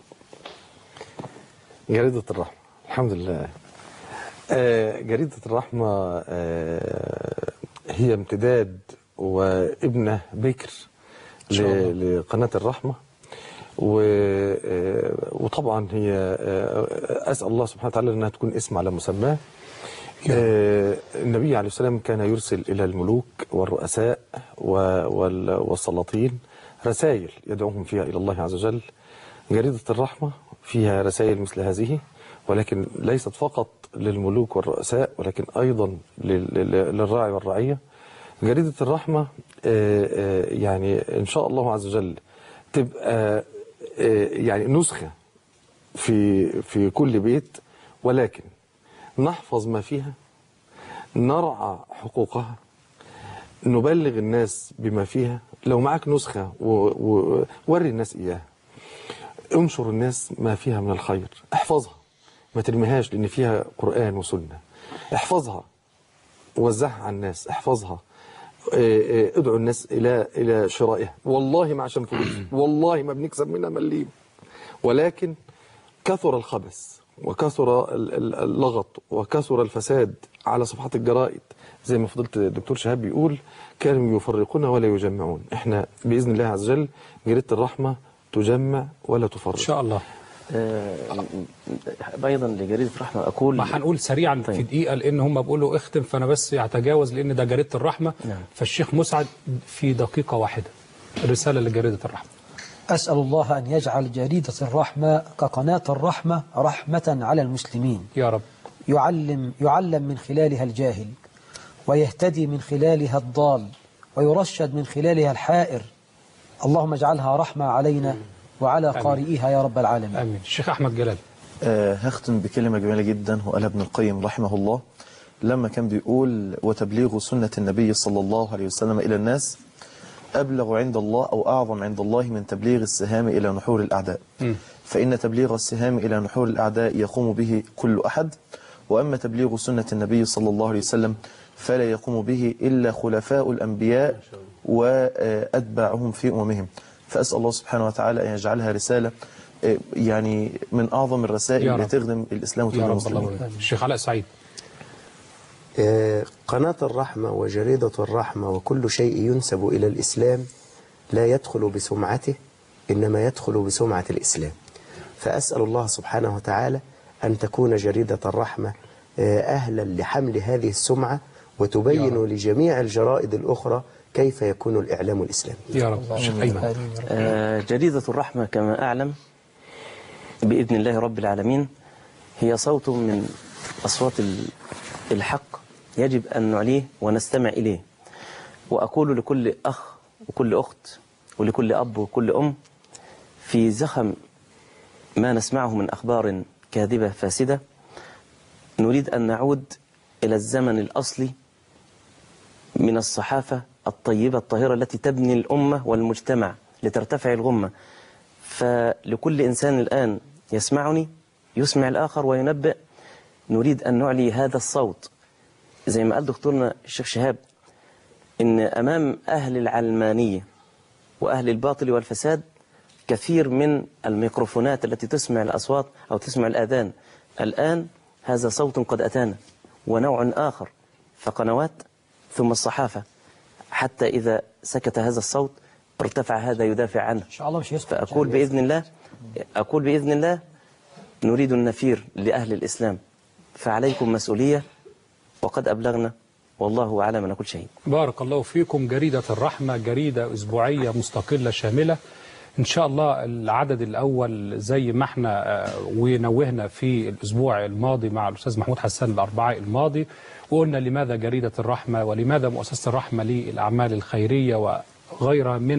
جريدة الرحمة الحمد لله آه، جريدة الرحمة آه، هي امتداد وابنة بكر ل- لقناة الرحمة و- آه، وطبعا هي آه، أسأل الله سبحانه وتعالى أنها تكون اسم على مسماه آه، النبي عليه السلام كان يرسل إلى الملوك والرؤساء و- وال- والسلاطين رسائل يدعوهم فيها إلى الله عز وجل جريدة الرحمة فيها رسائل مثل هذه ولكن ليست فقط للملوك والرؤساء ولكن أيضا لل- لل- للراعي والرعية جريدة الرحمة آه، آه، يعني إن شاء الله عز وجل تبقى آه، يعني نسخة في في كل بيت ولكن نحفظ ما فيها نرعى حقوقها نبلغ الناس بما فيها لو معك نسخة و- ووري الناس إياها انشر الناس ما فيها من الخير احفظها ما ترميهاش لأن فيها قرآن وسنة احفظها وزعها على الناس احفظها اه، اه، ادعو الناس إلى إلى شرائها والله ما عشان فلوس والله ما بنكسب منها مليم ولكن كثر الخبث وكثر ال- ال- اللغط وكثر الفساد على صفحات الجرائد زي ما فضلت الدكتور شهاب بيقول كانوا يفرقون ولا يجمعون احنا بإذن الله عز وجل جريدة الرحمة تجمع ولا تفرق إن شاء الله آه، أيضا لجريدة رحمة أقول ما هنقول سريعا في دقيقة لأن هم بيقولوا اختم فأنا بس هتجاوز لأن ده جريدة الرحمة نعم. فالشيخ مسعد في دقيقة واحدة الرسالة لجريدة الرحمة أسأل الله أن يجعل جريدة الرحمة كقناة الرحمة رحمة على المسلمين يا رب يعلم, يعلم من خلالها الجاهل ويهتدي من خلالها الضال ويرشد من خلالها الحائر اللهم اجعلها رحمة علينا وعلى آمين. قارئيها يا رب العالمين آمين الشيخ أحمد جلال آه، هختم بكلمة جميلة جدا وقالها ابن القيم رحمه الله لما كان بيقول وتبليغ سنة النبي صلى الله عليه وسلم إلى الناس أبلغ عند الله أو أعظم عند الله من تبليغ السهام إلى نحور الأعداء فإن تبليغ السهام إلى نحور الأعداء يقوم به كل أحد وأما تبليغ سنة النبي صلى الله عليه وسلم فلا يقوم به إلا خلفاء الأنبياء وأتباعهم في أممهم فأسأل الله سبحانه وتعالى أن يجعلها رسالة آه، يعني من أعظم الرسائل يا اللي رب. تخدم الإسلام يا وتخدم رب المسلمين الله الشيخ علاء سعيد آه، قناة الرحمة وجريدة الرحمة وكل شيء ينسب إلى الإسلام لا يدخل بسمعته إنما يدخل بسمعة الإسلام فأسأل الله سبحانه وتعالى أن تكون جريدة الرحمة آه، أهلا لحمل هذه السمعة وتبين لجميع الجرائد الأخرى كيف يكون الإعلام الإسلامي يا رب الشيخ أيمن آه، جريدة الرحمة كما أعلم بإذن الله رب العالمين هي صوت من أصوات ال- الحق يجب أن نعليه ونستمع إليه وأقول لكل أخ وكل أخت ولكل أب وكل أم في زخم ما نسمعه من أخبار كاذبة فاسدة نريد أن نعود إلى الزمن الأصلي من الصحافة الطيبة الطاهرة التي تبني الأمة والمجتمع لترتفع الغمة فلكل إنسان الآن يسمعني يسمع الآخر وينبئ نريد أن نعلي هذا الصوت زي ما قال دكتورنا الشيخ شهاب إن أمام أهل العلمانية وأهل الباطل والفساد كثير من الميكروفونات التي تسمع الأصوات أو تسمع الآذان الآن هذا صوت قد أتانا ونوع آخر فقنوات ثم الصحافة حتى إذا سكت هذا الصوت ارتفع هذا يدافع عنه إن شاء الله مش يسمع فأقول بإذن الله أقول بإذن الله نريد النفير لأهل الإسلام فعليكم مسؤولية وقد أبلغنا والله أعلم من كل شيء بارك الله فيكم جريدة الرحمة جريدة أسبوعية مستقلة شاملة إن شاء الله العدد الأول زي ما احنا آه، ونوهنا في الأسبوع الماضي مع الأستاذ محمود حسان الأربعاء الماضي وقلنا لماذا جريدة الرحمة ولماذا مؤسسة الرحمة للأعمال الخيرية وغيرها من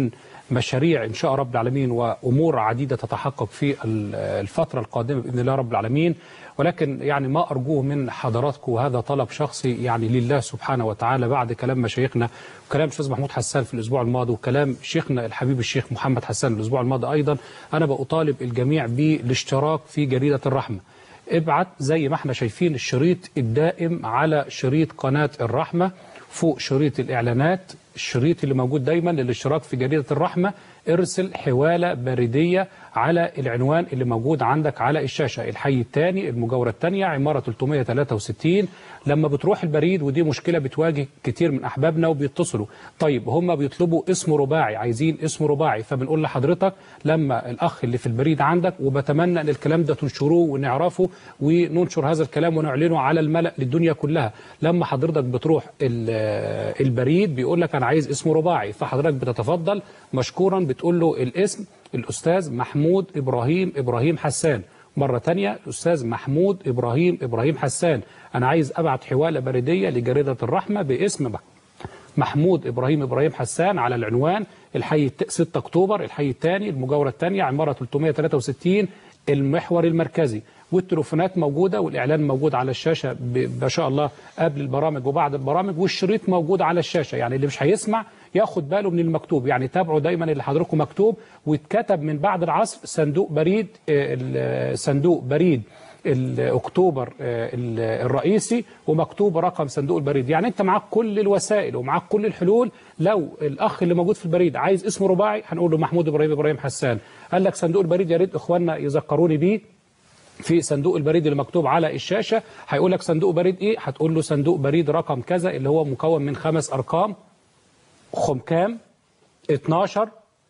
مشاريع إن شاء رب العالمين وأمور عديدة تتحقق في ال- الفترة القادمة بإذن الله رب العالمين ولكن يعني ما أرجوه من حضراتكم وهذا طلب شخصي يعني لله سبحانه وتعالى بعد كلام مشايخنا وكلام الأستاذ محمود حسان في الأسبوع الماضي وكلام شيخنا الحبيب الشيخ محمد حسان الأسبوع الماضي أيضا أنا بأطالب الجميع بالاشتراك في جريدة الرحمة ابعت زي ما احنا شايفين الشريط الدائم على شريط قناة الرحمة فوق شريط الإعلانات الشريط اللي موجود دايما للاشتراك في جريدة الرحمة ارسل حوالة بريدية على العنوان اللي موجود عندك على الشاشة الحي الثاني المجاورة الثانية عمارة 363 لما بتروح البريد ودي مشكلة بتواجه كتير من أحبابنا وبيتصلوا طيب هم بيطلبوا اسم رباعي عايزين اسم رباعي فبنقول لحضرتك لما الأخ اللي في البريد عندك وبتمنى أن الكلام ده تنشروه ونعرفه وننشر هذا الكلام ونعلنه على الملأ للدنيا كلها لما حضرتك بتروح ال- البريد بيقول لك أنا عايز اسم رباعي فحضرتك بتتفضل مشكورا بتقول له الاسم الأستاذ محمود إبراهيم إبراهيم حسان مرة تانية الأستاذ محمود إبراهيم إبراهيم حسان أنا عايز أبعت حوالة بريدية لجريدة الرحمة باسم بقى محمود إبراهيم إبراهيم حسان على العنوان الحي الت- 6 أكتوبر الحي الثاني المجاورة الثانية عمارة 363 المحور المركزي والتليفونات موجودة والإعلان موجود على الشاشة ب- ما شاء الله قبل البرامج وبعد البرامج والشريط موجود على الشاشة يعني اللي مش هيسمع ياخد باله من المكتوب يعني تابعوا دايما اللي حضراتكم مكتوب واتكتب من بعد العصر صندوق بريد آه، ال- صندوق بريد الاكتوبر آه، ال- الرئيسي ومكتوب رقم صندوق البريد يعني انت معاك كل الوسائل ومعاك كل الحلول لو الاخ اللي موجود في البريد عايز اسمه رباعي هنقول له محمود ابراهيم ابراهيم حسان قال لك صندوق البريد يا ريت اخواننا يذكروني بيه في صندوق البريد اللي مكتوب على الشاشه هيقول لك صندوق بريد ايه هتقول له صندوق بريد رقم كذا اللي هو مكون من خمس ارقام خم كام 12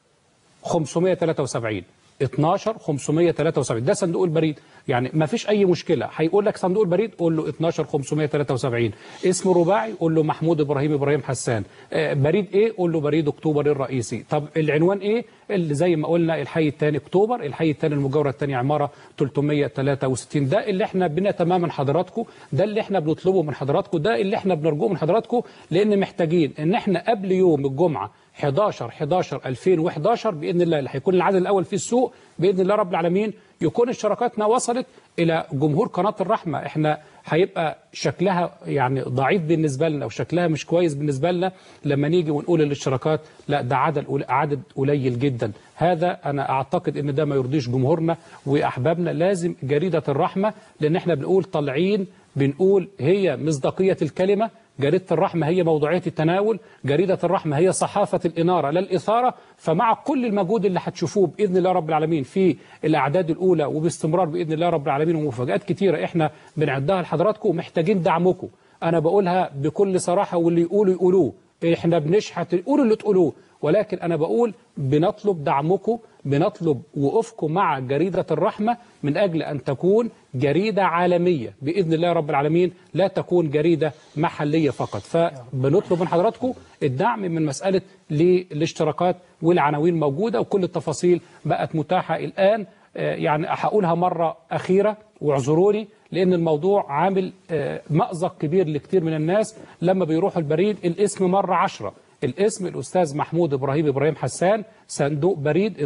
573 12 573 ده صندوق البريد يعني ما فيش اي مشكله هيقول لك صندوق البريد قول له 12 573 اسم رباعي قول له محمود ابراهيم ابراهيم حسان آه، بريد ايه قول له بريد اكتوبر الرئيسي طب العنوان ايه اللي زي ما قلنا الحي الثاني اكتوبر الحي الثاني المجاوره الثانيه عماره 363 ده اللي احنا بنتمام من حضراتكم ده اللي احنا بنطلبه من حضراتكم ده اللي احنا بنرجوه من حضراتكم لان محتاجين ان احنا قبل يوم الجمعه 11 11 2011 باذن الله اللي هيكون العدد الاول في السوق باذن الله رب العالمين يكون اشتراكاتنا وصلت الى جمهور قناه الرحمه احنا هيبقى شكلها يعني ضعيف بالنسبه لنا وشكلها مش كويس بالنسبه لنا لما نيجي ونقول الاشتراكات لا ده عدد قل- عدد قليل جدا هذا انا اعتقد ان ده ما يرضيش جمهورنا واحبابنا لازم جريده الرحمه لان احنا بنقول طالعين بنقول هي مصداقيه الكلمه جريدة الرحمة هي موضوعية التناول جريدة الرحمة هي صحافة الإنارة لا الإثارة فمع كل المجهود اللي هتشوفوه بإذن الله رب العالمين في الأعداد الأولى وباستمرار بإذن الله رب العالمين ومفاجآت كتيرة إحنا بنعدها لحضراتكم ومحتاجين دعمكم أنا بقولها بكل صراحة واللي يقولوا يقولوه إحنا بنشحت قولوا اللي تقولوه ولكن أنا بقول بنطلب دعمكم بنطلب وقوفكم مع جريدة الرحمة من أجل أن تكون جريدة عالمية بإذن الله رب العالمين لا تكون جريدة محلية فقط فبنطلب من حضراتكم الدعم من مسألة للاشتراكات والعناوين موجودة وكل التفاصيل بقت متاحة الآن آه، يعني هقولها مرة أخيرة واعذروني لأن الموضوع عامل آه، مأزق كبير لكتير من الناس لما بيروحوا البريد الاسم مرة عشرة الاسم الأستاذ محمود إبراهيم إبراهيم حسان صندوق بريد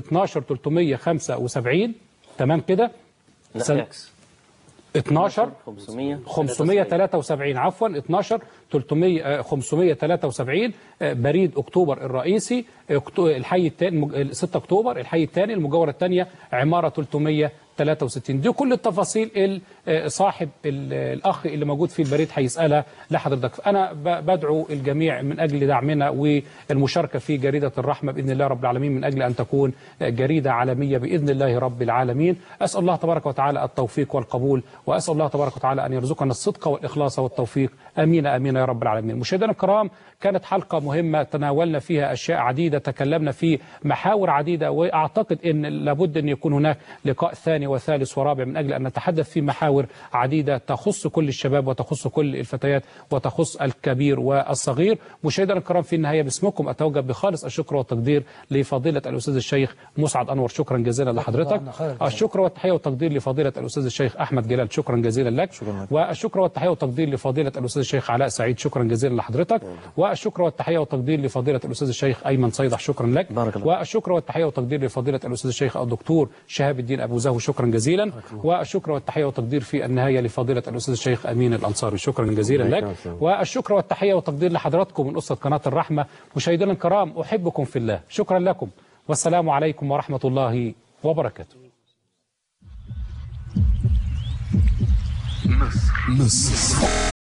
12375 تمام كده لا سن- يعكس 12 500 573 عفوا 12 300 آه، 573 آه، بريد اكتوبر الرئيسي أكتو- الحي الثاني 6 اكتوبر الحي الثاني المجاوره الثانيه عماره 363 دي كل التفاصيل ال- آه، صاحب ال- الاخ اللي موجود في البريد هيسالها لحضرتك انا ب- بدعو الجميع من اجل دعمنا والمشاركه في جريده الرحمه باذن الله رب العالمين من اجل ان تكون آه، جريده عالميه باذن الله رب العالمين اسال الله تبارك وتعالى التوفيق والقبول واسال الله تبارك وتعالى ان يرزقنا الصدق والاخلاص والتوفيق امين امين يا رب العالمين مشاهدينا الكرام كانت حلقه مهمه تناولنا فيها اشياء عديده تكلمنا في محاور عديده واعتقد ان لابد ان يكون هناك لقاء ثاني وثالث ورابع من أجل أن نتحدث في محاور عديدة تخص كل الشباب وتخص كل الفتيات وتخص الكبير والصغير مشاهدينا الكرام في النهاية باسمكم أتوجه بخالص الشكر والتقدير لفضيلة الأستاذ الشيخ مسعد أنور شكرا جزيلا لحضرتك الشكر والتحية والتقدير لفضيلة الأستاذ الشيخ أحمد جلال شكرا جزيلا لك والشكر والتحية والتقدير لفضيلة الأستاذ الشيخ علاء سعيد شكرا جزيلا لحضرتك والشكر والتحية والتقدير لفضيلة الأستاذ الشيخ أيمن صيدح شكرا لك بارك الله. والشكر والتحية والتقدير لفضيلة الأستاذ الشيخ الدكتور شهاب الدين أبو زهو شكرا جزيلا والشكر والتحية والتقدير في النهاية لفضيلة الأستاذ الشيخ أمين الأنصاري شكرا جزيلا لك والشكر والتحية والتقدير لحضراتكم من أسرة قناة الرحمة مشاهدينا الكرام أحبكم في الله شكرا لكم والسلام عليكم ورحمة الله وبركاته مصر